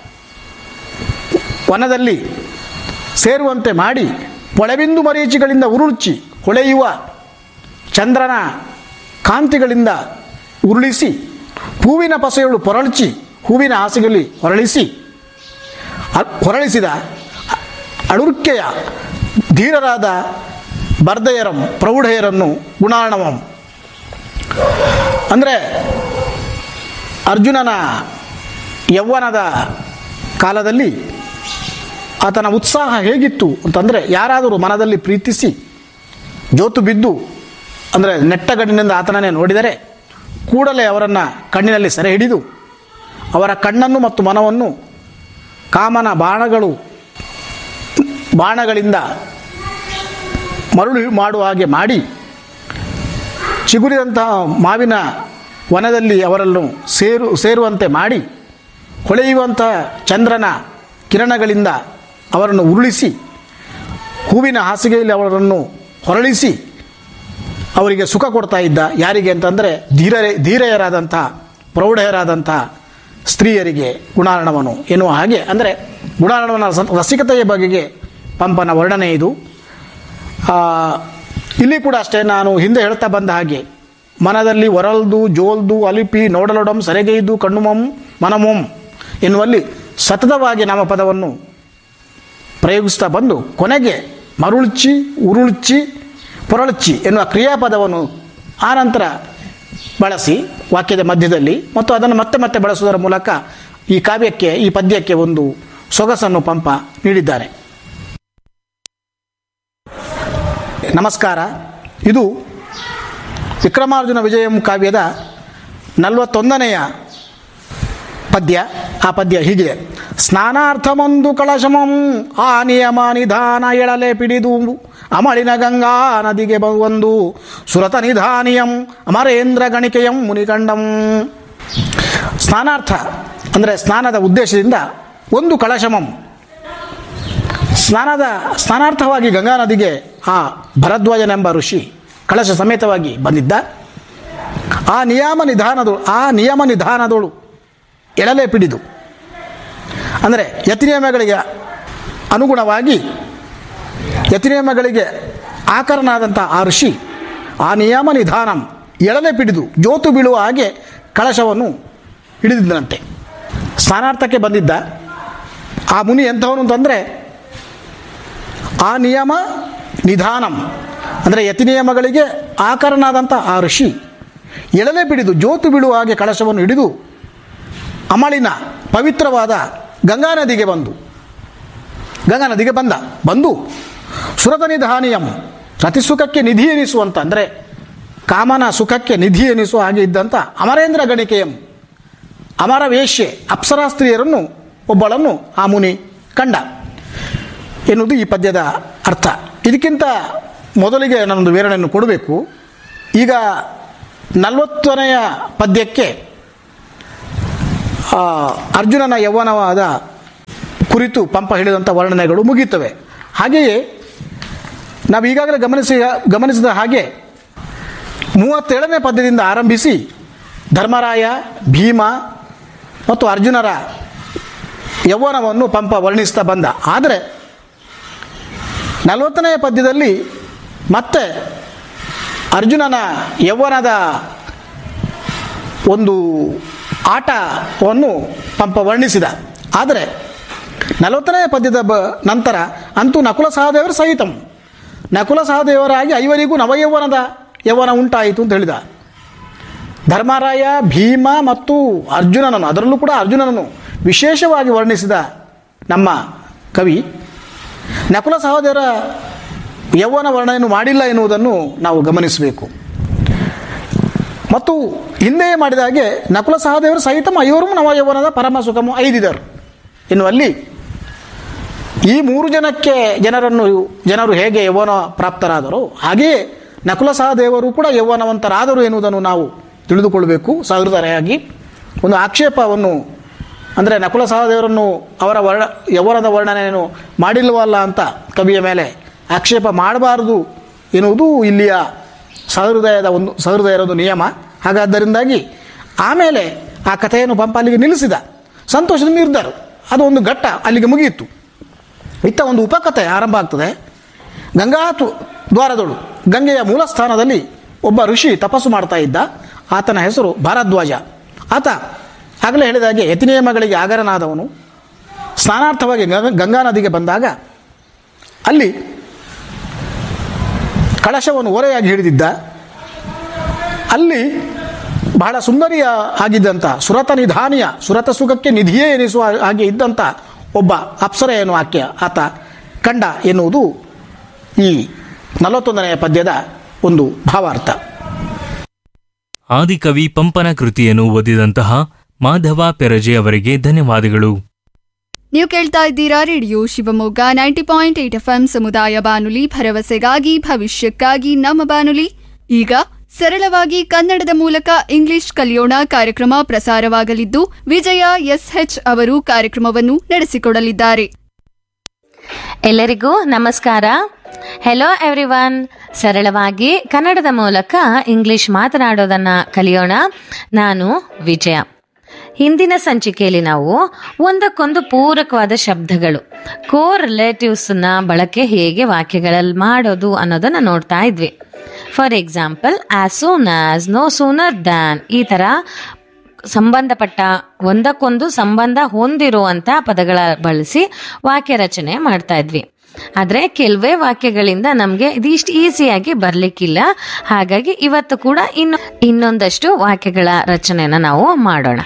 ವನದಲ್ಲಿ ಸೇರುವಂತೆ ಮಾಡಿ ಪೊಳೆಬಿಂದು ಮರೀಚಿಗಳಿಂದ ಉರುಳ್ಚಿ ಹೊಳೆಯುವ ಚಂದ್ರನ ಕಾಂತಿಗಳಿಂದ ಉರುಳಿಸಿ ಹೂವಿನ ಪಸೆಯಳು ಪೊರಳ್ಚಿ ಹೂವಿನ ಹಾಸಿಗೆಯಲ್ಲಿ ಹೊರಳಿಸಿ ಅ- ಹೊರಳಿಸಿದ ಅಳುರ್ಕೆಯ ಧೀರರಾದ ಬರ್ದೆಯರಂ ಪ್ರೌಢೆಯರನ್ನು ಗುಣಾಣವಂ ಅಂದರೆ ಅರ್ಜುನನ ಯೌವನದ ಕಾಲದಲ್ಲಿ ಆತನ ಉತ್ಸಾಹ ಹೇಗಿತ್ತು ಅಂತಂದರೆ ಯಾರಾದರೂ ಮನದಲ್ಲಿ ಪ್ರೀತಿಸಿ ಜೋತು ಬಿದ್ದು ಅಂದರೆ ನೆಟ್ಟಗಣ್ಣಿನಿಂದ ಆತನನ್ನೇ ನೋಡಿದರೆ ಕೂಡಲೇ ಅವರನ್ನು ಕಣ್ಣಿನಲ್ಲಿ ಸೆರೆ ಹಿಡಿದು ಅವರ ಕಣ್ಣನ್ನು ಮತ್ತು ಮನವನ್ನು ಕಾಮನ ಬಾಣಗಳು ಬಾಣಗಳಿಂದ ಮರುಳು ಮಾಡುವ ಹಾಗೆ ಮಾಡಿ ಚಿಗುರಿದಂತಹ ಮಾವಿನ ವನದಲ್ಲಿ ಅವರನ್ನು ಸೇರು ಸೇರುವಂತೆ ಮಾಡಿ ಹೊಳೆಯುವಂತಹ ಚಂದ್ರನ ಕಿರಣಗಳಿಂದ ಅವರನ್ನು ಉರುಳಿಸಿ ಹೂವಿನ ಹಾಸಿಗೆಯಲ್ಲಿ ಅವರನ್ನು ಹೊರಳಿಸಿ ಅವರಿಗೆ ಸುಖ ಕೊಡ್ತಾ ಇದ್ದ ಯಾರಿಗೆ ಅಂತಂದರೆ ಧೀರರೇ ಧೀರೆಯರಾದಂಥ ಪ್ರೌಢೆಯರಾದಂಥ ಸ್ತ್ರೀಯರಿಗೆ ಗುಣಾರ್ಣವನು ಎನ್ನುವ ಹಾಗೆ ಅಂದರೆ ಗುಣಾರ್ಣವನ ಸ- ರಸಿಕತೆಯ ಬಗೆಗೆ ಪಂಪನ ವರ್ಣನೆ ಇದು ಆ, ಇಲ್ಲಿ ಕೂಡ ಅಷ್ಟೇ ನಾನು ಹಿಂದೆ ಹೇಳ್ತಾ ಬಂದ ಹಾಗೆ ಮನದಲ್ಲಿ ಒರಲ್ದು ಜೋಲ್ದು ಅಲಿಪಿ ನೋಡಲೊಡಂ ಸೆರೆಗೈದು ಕಣ್ಣುಮಂ ಮನಮೊಂ ಎನ್ನುವಲ್ಲಿ ಸತತವಾಗಿ ನಾಮಪದವನ್ನು ಪ್ರಯೋಗಿಸ್ತಾ ಬಂದು ಕೊನೆಗೆ ಮರುಳ್ಚಿ ಉರುಳ್ಚಿ ಪೊರಳ್ಚಿ ಎನ್ನುವ ಕ್ರಿಯಾಪದವನ್ನು ಆನಂತರ ಬಳಸಿ ವಾಕ್ಯದ ಮಧ್ಯದಲ್ಲಿ ಮತ್ತು ಅದನ್ನು ಮತ್ತೆ ಮತ್ತೆ ಬಳಸುವುದರ ಮೂಲಕ ಈ ಕಾವ್ಯಕ್ಕೆ ಈ ಪದ್ಯಕ್ಕೆ ಒಂದು ಸೊಗಸನ್ನು ಪಂಪ ನೀಡಿದ್ದಾರೆ ನಮಸ್ಕಾರ ಇದು ವಿಕ್ರಮಾರ್ಜುನ ವಿಜಯಂ ಕಾವ್ಯದ ನಲವತ್ತೊಂದನೆಯ ಪದ್ಯ ಆ ಪದ್ಯ ಹೀಗಿದೆ ಸ್ನಾನಾರ್ಥಮೊಂದು ಕಳಶಮಂ ಆ ನಿಯಮ ನಿಧಾನ ಎಳಲೆ ಪಿಡಿದು ಅಮಳಿನ ಗಂಗಾ ನದಿಗೆ ಒಂದು ಸುರತ ನಿಧಾನಿಯಂ ಅಮರೇಂದ್ರ ಗಣಿಕೆಯಂ ಮುನಿಕಂಡಂ ಸ್ನಾನಾರ್ಥ ಅಂದರೆ ಸ್ನಾನದ ಉದ್ದೇಶದಿಂದ ಒಂದು ಕಳಶಮಂ ಸ್ನಾನದ ಸ್ನಾನಾರ್ಥವಾಗಿ ಗಂಗಾ ನದಿಗೆ ಆ ಭರದ್ವಾಜನೆಂಬ ಋಷಿ ಕಳಶ ಸಮೇತವಾಗಿ ಬಂದಿದ್ದ ಆ ನಿಯಮ ನಿಧಾನದಳು ಆ ನಿಯಮ ನಿಧಾನದಳು ಎಳಲೆ ಪಿಡಿದು ಅಂದರೆ ಯತಿನಿಯಮಗಳಿಗೆ ಅನುಗುಣವಾಗಿ ಯತಿನಿಯಮಗಳಿಗೆ ಆಕರನಾದಂಥ ಆ ಋಷಿ ಆ ನಿಯಮ ನಿಧಾನಂ ಎಳಲೆ ಪಿಡಿದು ಜೋತು ಬೀಳುವ ಹಾಗೆ ಕಳಶವನ್ನು ಹಿಡಿದಿದ್ದನಂತೆ ಸ್ನಾನಾರ್ಥಕ್ಕೆ ಬಂದಿದ್ದ ಆ ಮುನಿ ಎಂಥವನು ಅಂತಂದರೆ ಆ ನಿಯಮ ನಿಧಾನಂ ಅಂದರೆ ಯತಿ ನಿಯಮಗಳಿಗೆ ಆಕರನಾದಂಥ ಆ ಋಷಿ ಎಳಲೆ ಬಿಡಿದು ಜೋತು ಬೀಳುವ ಹಾಗೆ ಕಳಶವನ್ನು ಹಿಡಿದು ಅಮಳಿನ ಪವಿತ್ರವಾದ ಗಂಗಾ ನದಿಗೆ ಬಂದು ಗಂಗಾ ನದಿಗೆ ಬಂದ ಬಂದು ಸುರತ ನಿಧಾನಿಯಂ ರತಿ ಸುಖಕ್ಕೆ ನಿಧಿ ಎನಿಸುವಂತ ಅಂದರೆ ಕಾಮನ ಸುಖಕ್ಕೆ ನಿಧಿ ಎನಿಸುವ ಹಾಗೆ ಇದ್ದಂಥ ಅಮರೇಂದ್ರ ಗಣಿಕೆಯಂ ಅಮರ ವೇಶ್ಯೆ ಅಪ್ಸರಾ ಸ್ತ್ರೀಯರನ್ನು ಒಬ್ಬಳನ್ನು ಆ ಮುನಿ ಕಂಡ ಎನ್ನುವುದು ಈ ಪದ್ಯದ ಅರ್ಥ ಇದಕ್ಕಿಂತ ಮೊದಲಿಗೆ ನಾನೊಂದು ವಿವರಣೆಯನ್ನು ಕೊಡಬೇಕು ಈಗ ನಲವತ್ತನೆಯ ಪದ್ಯಕ್ಕೆ ಆ, ಅರ್ಜುನನ ಯೌವನವಾದ ಕುರಿತು ಪಂಪ ಹೇಳಿದಂಥ ವರ್ಣನೆಗಳು ಮುಗಿಯುತ್ತವೆ ಹಾಗೆಯೇ ನಾವು ಈಗಾಗಲೇ ಗಮನಿಸಿ ಗಮನಿಸಿದ ಹಾಗೆ ಮೂವತ್ತೇಳನೇ ಪದ್ಯದಿಂದ ಆರಂಭಿಸಿ ಧರ್ಮರಾಯ ಭೀಮ ಮತ್ತು ಅರ್ಜುನರ ಯೌವನವನ್ನು ಪಂಪ ವರ್ಣಿಸ್ತಾ ಬಂದ ಆದರೆ ನಲವತ್ತನೆಯ ಪದ್ಯದಲ್ಲಿ ಮತ್ತೆ ಅರ್ಜುನನ ಯೌವನದ ಒಂದು ಆಟವನ್ನು ಪಂಪ ವರ್ಣಿಸಿದ ಆದರೆ ನಲವತ್ತನೆಯ ಪದ್ಯದ ಬ ನಂತರ ಅಂತೂ ನಕುಲ ಸಹದೇವರು ಸಹಿತಂ ನಕುಲ ಸಹದೇವರಾಗಿ ಐವರಿಗೂ ನವಯೌವನದ ಯೌವನ ಉಂಟಾಯಿತು ಅಂತ ಹೇಳಿದ ಧರ್ಮರಾಯ ಭೀಮ ಮತ್ತು ಅರ್ಜುನನನ್ನು ಅದರಲ್ಲೂ ಕೂಡ ಅರ್ಜುನನನ್ನು ವಿಶೇಷವಾಗಿ ವರ್ಣಿಸಿದ ನಮ್ಮ ಕವಿ ನಕುಲ ಸಹೋದರ ಯೌವನ ವರ್ಣನೆಯನ್ನು ಮಾಡಿಲ್ಲ ಎನ್ನುವುದನ್ನು ನಾವು ಗಮನಿಸಬೇಕು ಮತ್ತು ಹಿಂದೆಯೇ ಮಾಡಿದ ಹಾಗೆ ನಕುಲ ಸಹದೇವರು ಸಹಿತ ಐವರು ನವಯೌವನದ ಪರಮ ಸುಖಮ ಐದಿದರು ಎನ್ನುವಲ್ಲಿ ಈ ಮೂರು ಜನಕ್ಕೆ ಜನರನ್ನು ಜನರು ಹೇಗೆ ಯೌವನ ಪ್ರಾಪ್ತರಾದರೋ ಹಾಗೆಯೇ ನಕುಲ ಸಹದೇವರು ಕೂಡ ಯೌವನವಂತರಾದರು ಎನ್ನುವುದನ್ನು ನಾವು ತಿಳಿದುಕೊಳ್ಳಬೇಕು ಸಹೃದಯರಾಗಿ ಒಂದು ಆಕ್ಷೇಪವನ್ನು ಅಂದರೆ ನಕುಲ ಸಹದೇವರನ್ನು ಅವರ ವರ್ಣ ಯೌವನದ ವರ್ಣನೆಯನ್ನು ಮಾಡಿಲ್ವಲ್ಲ ಅಂತ ಕವಿಯ ಮೇಲೆ ಆಕ್ಷೇಪ ಮಾಡಬಾರದು ಎನ್ನುವುದು ಇಲ್ಲಿಯ ಸಹೃದಯದ ಒಂದು ಸಹೃದಯರ ಒಂದು ನಿಯಮ ಹಾಗಾದ್ದರಿಂದಾಗಿ ಆಮೇಲೆ ಆ ಕಥೆಯನ್ನು ಪಂಪ ಅಲ್ಲಿಗೆ ನಿಲ್ಲಿಸಿದ ಸಂತೋಷದಿಂದ ಇರ್ದರು ಅದು ಒಂದು ಘಟ್ಟ ಅಲ್ಲಿಗೆ ಮುಗಿಯಿತು ಇತ್ತ ಒಂದು ಉಪಕಥೆ ಆರಂಭ ಆಗ್ತದೆ ಗಂಗಾ ತು- ದ್ವಾರದಳು ಗಂಗೆಯ ಮೂಲ ಸ್ಥಾನದಲ್ಲಿ ಒಬ್ಬ ಋಷಿ ತಪಸ್ಸು ಮಾಡ್ತಾ ಇದ್ದ ಆತನ ಹೆಸರು ಭಾರದ್ವಾಜ ಆತ ಆಗಲೇ ಹೇಳಿದ ಹಾಗೆ ಯತಿನಿಯಮಗಳಿಗೆ ಆಗರನಾದವನು ಸ್ನಾನಾರ್ಥವಾಗಿ ಗಂಗ- ಗಂಗಾ ನದಿಗೆ ಬಂದಾಗ ಅಲ್ಲಿ ಕಳಶವನ್ನು ಓರೆಯಾಗಿ ಹಿಡಿದಿದ್ದ ಅಲ್ಲಿ ಬಹಳ ಸುಂದರಿಯ ಆಗಿದ್ದಂಥ ಸುರತ ನಿಧಾನಿಯ ಸುರತ ಸುಖಕ್ಕೆ ನಿಧಿಯೇ ಎನಿಸುವ ಹಾಗೆ ಇದ್ದಂಥ ಒಬ್ಬ ಅಪ್ಸರೆಯನ್ನು ಆಕೆ ಆತ ಕಂಡ ಎನ್ನುವುದು ಈ ನಲವತ್ತೊಂದನೆಯ ಪದ್ಯದ ಒಂದು ಭಾವಾರ್ಥ ಆದಿಕವಿ ಪಂಪನ ಕೃತಿಯನ್ನು ಓದಿದಂತಹ ಮಾಧವ ಪೆರಜೆ ಅವರಿಗೆ ಧನ್ಯವಾದಗಳು ನೀವು ಕೇಳ್ತಾ ಇದ್ದೀರಾ radio Shivamogga ninety point eight F ಸಮುದಾಯ ಬಾನುಲಿ ಭರವಸೆಗಾಗಿ ಭವಿಷ್ಯಕ್ಕಾಗಿ ನಮ್ಮ ಬಾನುಲಿ ಈಗ ಸರಳವಾಗಿ ಕನ್ನಡದ ಮೂಲಕ ಇಂಗ್ಲಿಷ್ ಕಲಿಯೋಣ ಕಾರ್ಯಕ್ರಮ ಪ್ರಸಾರವಾಗಲಿದ್ದು ವಿಜಯ ಎಸ್ಎಚ್ ಅವರು ಕಾರ್ಯಕ್ರಮವನ್ನು ನಡೆಸಿಕೊಡಲಿದ್ದಾರೆ ಎಲ್ಲರಿಗೂ ನಮಸ್ಕಾರ ಹೆಲೋ ಎವ್ರಿವನ್ ಸರಳವಾಗಿ ಕನ್ನಡದ ಮೂಲಕ ಇಂಗ್ಲಿಷ್ ಮಾತನಾಡೋದನ್ನ ಕಲಿಯೋಣ ನಾನು ವಿಜಯ ಹಿಂದಿನ ಸಂಚಿಕೆಯಲ್ಲಿ ನಾವು ಒಂದಕ್ಕೊಂದು ಪೂರಕವಾದ ಶಬ್ದಗಳು ಕೋ ರಿಲೇಟಿವ್ಸ್ನ ಬಳಕೆ ಹೇಗೆ ವಾಕ್ಯಗಳಲ್ಲಿ ಮಾಡೋದು ಅನ್ನೋದನ್ನ ನೋಡ್ತಾ ಇದ್ವಿ for example as soon as no sooner than ಈ ಥರ ಸಂಬಂಧಪಟ್ಟ ಒಂದಕ್ಕೊಂದು ಸಂಬಂಧ ಹೊಂದಿರುವಂಥ ಪದಗಳ ಬಳಸಿ ವಾಕ್ಯ ರಚನೆ ಮಾಡ್ತಾ ಇದ್ವಿ ಆದರೆ ಕೆಲವೇ ವಾಕ್ಯಗಳಿಂದ ನಮಗೆ ಇದಿಷ್ಟು ಈಸಿಯಾಗಿ ಬರಲಿಕ್ಕಿಲ್ಲ ಹಾಗಾಗಿ ಇವತ್ತು ಕೂಡ ಇನ್ನು ಇನ್ನೊಂದಷ್ಟು ವಾಕ್ಯಗಳ ರಚನೆನ ನಾವು ಮಾಡೋಣ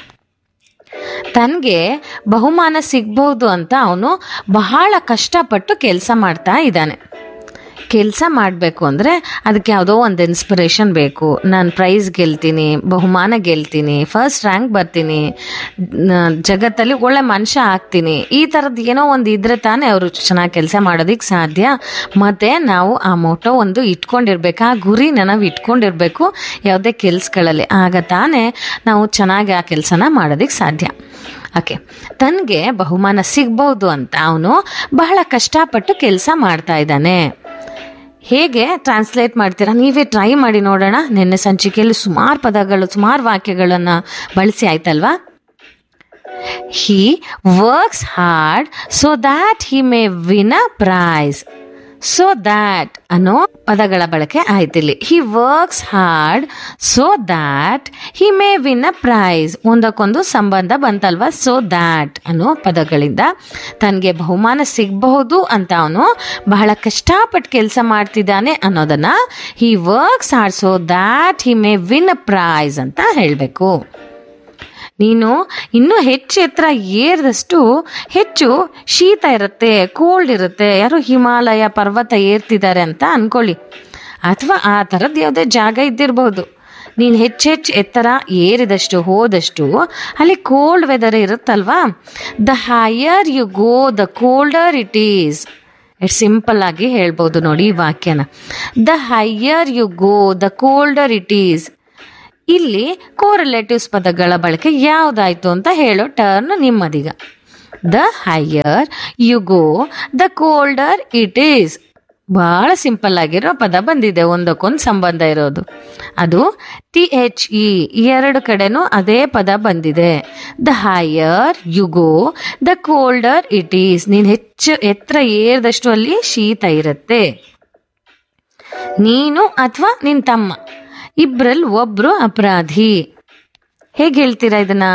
ತನಗೆ ಬಹುಮಾನ ಸಿಗ್ಬಹುದು ಅಂತ ಅವನು ಬಹಳ ಕಷ್ಟಪಟ್ಟು ಕೆಲಸ ಮಾಡ್ತಾ ಇದ್ದಾನೆ ಕೆಲಸ ಮಾಡಬೇಕು ಅಂದರೆ ಅದಕ್ಕೆ ಯಾವುದೋ ಒಂದು ಇನ್ಸ್ಪಿರೇಷನ್ ಬೇಕು ನಾನು ಪ್ರೈಸ್ ಗೆಲ್ತೀನಿ ಬಹುಮಾನ ಗೆಲ್ತೀನಿ ಫಸ್ಟ್ ರ್ಯಾಂಕ್ ಬರ್ತೀನಿ ನ- ಜಗತ್ತಲ್ಲಿ ಒಳ್ಳೆ ಮನುಷ್ಯ ಆಗ್ತೀನಿ ಈ ಥರದ್ದು ಏನೋ ಒಂದು ಇದ್ರೆ ತಾನೇ ಅವರು ಚೆನ್ನಾಗಿ ಕೆಲಸ ಮಾಡೋದಕ್ಕೆ ಸಾಧ್ಯ ಮತ್ತು ನಾವು ಆ ಮೋಟೋ ಒಂದು ಇಟ್ಕೊಂಡಿರ್ಬೇಕು ಆ ಗುರಿನ ನಾವು ಇಟ್ಕೊಂಡಿರ್ಬೇಕು ಯಾವುದೇ ಕೆಲ್ಸಗಳಲ್ಲಿ ಆಗ ತಾನೇ ನಾವು ಚೆನ್ನಾಗಿ ಆ ಕೆಲಸನ ಮಾಡೋದಕ್ಕೆ ಸಾಧ್ಯ ಓಕೆ ತನಗೆ ಬಹುಮಾನ ಸಿಗ್ಬೋದು ಅಂತ ಅವನು ಬಹಳ ಕಷ್ಟಪಟ್ಟು ಕೆಲಸ ಮಾಡ್ತಾ ಇದ್ದಾನೆ ಹೇಗೆ ಟ್ರಾನ್ಸ್ಲೇಟ್ ಮಾಡ್ತೀರಾ ನೀವೇ ಟ್ರೈ ಮಾಡಿ ನೋಡೋಣ ನಿನ್ನೆ ಸಂಚಿಕೆಯಲ್ಲಿ ಸುಮಾರು ಪದಗಳು ಸುಮಾರು ವಾಕ್ಯಗಳನ್ನು ಬಳಸಿ ಆಯ್ತಲ್ವಾ he works hard so that he may win a prize so that ಅನ್ನೋ ಪದಗಳ ಬಳಕೆ ಆಯ್ತಿಲ್ಲಿ he works hard so that he may win a prize ಒಂದಕ್ಕೊಂದು ಸಂಬಂಧ ಬಂತಲ್ವಾ ಸೊ ದ್ಯಾಟ್ ಅನ್ನೋ ಪದಗಳಿಂದ ತನಗೆ ಬಹುಮಾನ ಸಿಗಬಹುದು ಅಂತ ಅವನು ಬಹಳ ಕಷ್ಟಪಟ್ಟು ಕೆಲಸ ಮಾಡ್ತಿದ್ದಾನೆ ಅನ್ನೋದನ್ನ he works hard so that he may win a prize ಅಂತ ಹೇಳಬೇಕು ನೀನು ಇನ್ನೂ ಹೆಚ್ಚು ಎತ್ತರ ಏರಿದಷ್ಟು ಹೆಚ್ಚು ಶೀತ ಇರುತ್ತೆ ಕೋಲ್ಡ್ ಇರುತ್ತೆ ಯಾರೋ ಹಿಮಾಲಯ ಪರ್ವತ ಏರ್ತಿದ್ದಾರೆ ಅಂತ ಅನ್ಕೊಳ್ಳಿ ಅಥವಾ ಆ ಥರದ್ದು ಯಾವುದೇ ಜಾಗ ಇದ್ದಿರಬಹುದು ನೀನು ಹೆಚ್ಚೆಚ್ಚು ಎತ್ತರ ಏರಿದಷ್ಟು ಹೋದಷ್ಟು ಅಲ್ಲಿ ಕೋಲ್ಡ್ ವೆದರ್ ಇರುತ್ತಲ್ವಾ the higher you go the colder it is ಎಷ್ಟು ಸಿಂಪಲ್ ಆಗಿ ಹೇಳ್ಬೋದು ನೋಡಿ ಈ ವಾಕ್ಯನ the higher you go the colder it is ಇಲ್ಲಿ ಕೋರಿಲೇಟಿವ್ಸ್ ಪದಗಳ ಬಳಕೆ ಯಾವುದಾಯ್ತು ಅಂತ ಹೇಳೋ ಟರ್ನ್ ನಿಮ್ಮದೀಗ the higher you go the colder it is ಬಹಳ ಸಿಂಪಲ್ ಆಗಿರೋ ಪದ ಬಂದಿದೆ ಒಂದಕ್ಕೊಂದು ಸಂಬಂಧ ಇರೋದು ಅದು ಟಿ ಎಚ್ ಇ ಎರಡು ಕಡೆನೂ ಅದೇ ಪದ ಬಂದಿದೆ the higher you go the colder it is ನೀನು ಹೆಚ್ಚು ಎತ್ತರ ಏರಿದಷ್ಟು ಅಲ್ಲಿ ಶೀತ ಇರುತ್ತೆ ನೀನು ಅಥವಾ ನಿನ್ ತಮ್ಮ ಇಬ್ರಲ್ಲಿ ಒಬ್ರು ಅಪರಾಧಿ ಹೇಗೆ ಹೇಳ್ತೀರಾ ಇದನ್ನ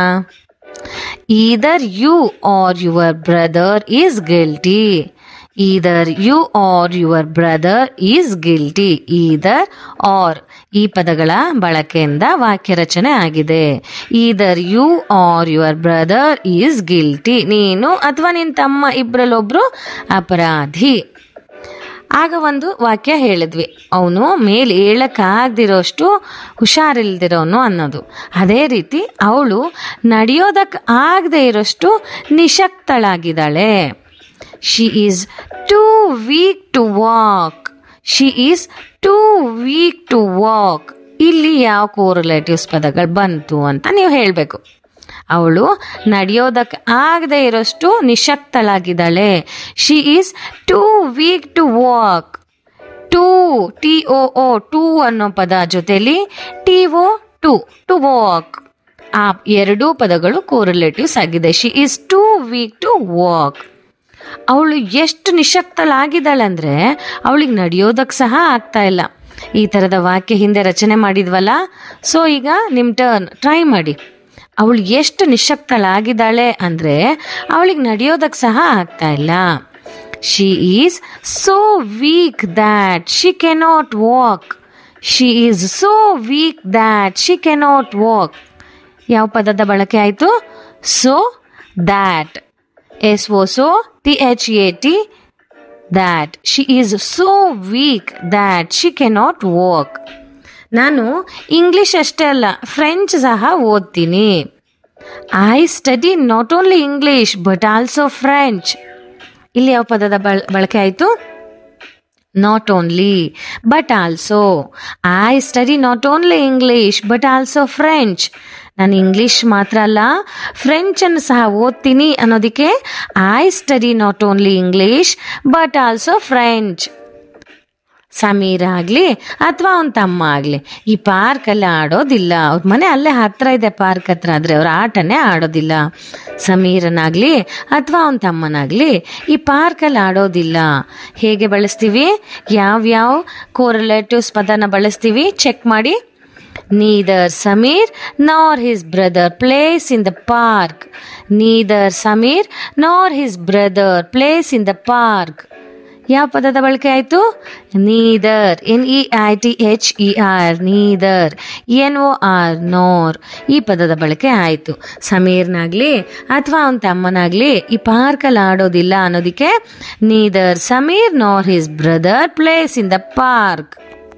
either you are your brother is guilty either you are your brother is guilty either or ಈ ಪದಗಳ ಬಳಕೆಯಿಂದ ವಾಕ್ಯ ರಚನೆ ಆಗಿದೆ either you are your brother is guilty ನೀನು ಅಥವಾ ನಿನ್ನ ತಮ್ಮ ಇಬ್ಬರಲ್ಲೊಬ್ರು ಅಪರಾಧಿ ಆಗ ಒಂದು ವಾಕ್ಯ ಹೇಳಿದ್ವಿ ಅವನು ಮೇಲೆ ಏಳಕ್ಕಾಗ್ದಿರೋಷ್ಟು ಹುಷಾರಿಲ್ದಿರೋನು ಅನ್ನೋದು ಅದೇ ರೀತಿ ಅವಳು ನಡೆಯೋದಕ್ಕೆ ಆಗದೆ ಇರೋಷ್ಟು ನಿಶಕ್ತಳಾಗಿದ್ದಾಳೆ she is too weak to walk she is too weak to walk ಇಲ್ಲಿ ಯಾವ ಕೋರಿಲೇಟಿವ್ಸ್ ಪದಗಳು ಬಂತು ಅಂತ ನೀವು ಹೇಳಬೇಕು ಅವಳು ನಡೆಯೋದಕ್ಕೆ ಆಗದೆ ಇರೋಷ್ಟು ನಿಶಕ್ತಳಾಗಿದ್ದಾಳೆ she is too weak to walk too T O O too ಅನ್ನೋ ಪದ ಜೊತೆಲಿ T O to to walk ಆ ಎರಡೂ ಪದಗಳು ಕೋರಿಲೇಟಿವ್ಸ್ ಆಗಿದೆ she is too weak to walk ಅವಳು ಎಷ್ಟು ನಿಶಕ್ತಳಾಗಿದ್ದಾಳೆ ಅಂದ್ರೆ ಅವಳಿಗೆ ನಡೆಯೋದಕ್ಕೆ ಸಹ ಆಗ್ತಾ ಇಲ್ಲ ಈ ಥರದ ವಾಕ್ಯ ಹಿಂದೆ ರಚನೆ ಮಾಡಿದ್ವಲ್ಲ ಸೊ ಈಗ ನಿಮ್ಮ ಟರ್ನ್ ಟ್ರೈ ಮಾಡಿ ಅವಳು ಎಷ್ಟು ನಿಶಕ್ತಳಾಗಿದ್ದಾಳೆ ಅಂದರೆ ಅವಳಿಗೆ ನಡೆಯೋದಕ್ಕೆ ಸಹ ಆಗ್ತಾ ಇಲ್ಲ she is so weak that she cannot walk she is so weak that she cannot walk ಯಾವ ಪದದ ಬಳಕೆ ಆಯಿತು so that S O so T H A T that she is so weak that she cannot walk ನಾನು English ಅಷ್ಟೇ ಅಲ್ಲ French ಸಹ ಓದ್ತೀನಿ I study not only English but also French ಇಲ್ಲಿ ಯಾವ ಪದದ ಬಳ ಬಳಕೆ ಆಯಿತು not only but also I study not only English but also French ನಾನು ಇಂಗ್ಲಿಷ್ ಮಾತ್ರ ಅಲ್ಲ ಫ್ರೆಂಚನ್ನು ಸಹ ಓದ್ತೀನಿ ಅನ್ನೋದಕ್ಕೆ I study not only English but also French Sameer ಆಗಲಿ ಅಥವಾ ಅವನ ತಮ್ಮ ಆಗಲಿ ಈ ಪಾರ್ಕಲ್ಲಿ ಆಡೋದಿಲ್ಲ ಅವ್ರ ಮನೆ ಅಲ್ಲೇ ಹತ್ರ ಇದೆ ಪಾರ್ಕ್ ಹತ್ರ ಆದರೆ ಅವ್ರ ಆಟನೇ ಆಡೋದಿಲ್ಲ ಸಮೀರನಾಗಲಿ ಅಥವಾ ಅವನ ತಮ್ಮನಾಗಲಿ ಈ ಪಾರ್ಕಲ್ಲಿ ಆಡೋದಿಲ್ಲ ಹೇಗೆ ಬಳಸ್ತೀವಿ ಯಾವ್ಯಾವ ಕೋರಿಲೇಟಿವ್ಸ್ ಪದನ ಬಳಸ್ತೀವಿ ಚೆಕ್ ಮಾಡಿ neither Sameer nor his brother plays in the park neither Sameer nor his brother plays in the park ಯಾವ ಪದದ ಬಳಕೆ ಆಯಿತು neither N E I T H E R neither N O R nor ಈ ಪದದ ಬಳಕೆ ಆಯಿತು ಸಮೀರ್ನಾಗ್ಲಿ ಅಥವಾ ಅವನ ತಮ್ಮನಾಗ್ಲಿ ಈ ಪಾರ್ಕಲ್ಲಿ ಆಡೋದಿಲ್ಲ ಅನ್ನೋದಕ್ಕೆ neither Sameer nor his brother plays in the park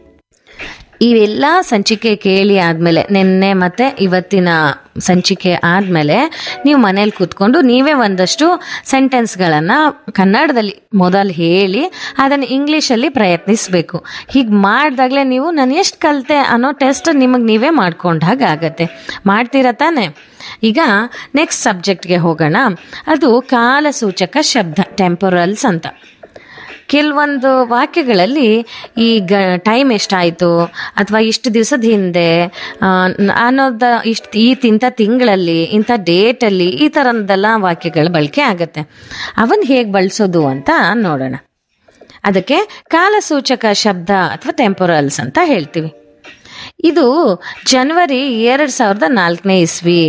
ಇವೆಲ್ಲ ಸಂಚಿಕೆ ಕೇಳಿ ಆದಮೇಲೆ ನಿನ್ನೆ ಮತ್ತು ಇವತ್ತಿನ ಸಂಚಿಕೆ ಆದಮೇಲೆ ನೀವು ಮನೇಲಿ ಕೂತ್ಕೊಂಡು ನೀವೇ ಒಂದಷ್ಟು ಸೆಂಟೆನ್ಸ್ಗಳನ್ನು ಕನ್ನಡದಲ್ಲಿ ಮೊದಲು ಹೇಳಿ ಅದನ್ನು ಇಂಗ್ಲೀಷಲ್ಲಿ ಪ್ರಯತ್ನಿಸಬೇಕು ಹೀಗೆ ಮಾಡಿದಾಗಲೇ ನೀವು ನಾನು ಎಷ್ಟು ಕಲಿತೆ ಅನ್ನೋ ಟೆಸ್ಟ್ ನಿಮಗೆ ನೀವೇ ಮಾಡ್ಕೊಂಡ ಹಾಗೆ ಆಗತ್ತೆ ಮಾಡ್ತೀರಾ ತಾನೆ ಈಗ ನೆಕ್ಸ್ಟ್ ಸಬ್ಜೆಕ್ಟ್ಗೆ ಹೋಗೋಣ ಅದು ಕಾಲಸೂಚಕ ಶಬ್ದ ಟೆಂಪೊರಲ್ಸ್ ಅಂತ ಕೆಲವೊಂದು ವಾಕ್ಯಗಳಲ್ಲಿ ಈ ಗ ಟೈಮ್ ಎಷ್ಟಾಯಿತು ಅಥವಾ ಇಷ್ಟು ದಿವಸದ ಹಿಂದೆ ಆ, ನ- ಅನ್ನೋದ ಇಷ್ಟು ಈ ಇಂಥ ತಿಂಗಳಲ್ಲಿ ಇಂಥ ಡೇಟಲ್ಲಿ ಈ ಥರದ್ದೆಲ್ಲ ವಾಕ್ಯಗಳ ಬಳಕೆ ಆಗುತ್ತೆ ಅವನ್ನ ಹೇಗೆ ಬಳಸೋದು ಅಂತ ನೋಡೋಣ ಅದಕ್ಕೆ ಕಾಲಸೂಚಕ ಶಬ್ದ ಅಥವಾ ಟೆಂಪೊರಲ್ಸ್ ಅಂತ ಹೇಳ್ತೀವಿ ಇದು ಜನವರಿ ಎರಡು ಸಾವಿರದ ನಾಲ್ಕನೇ ಇಸ್ವಿ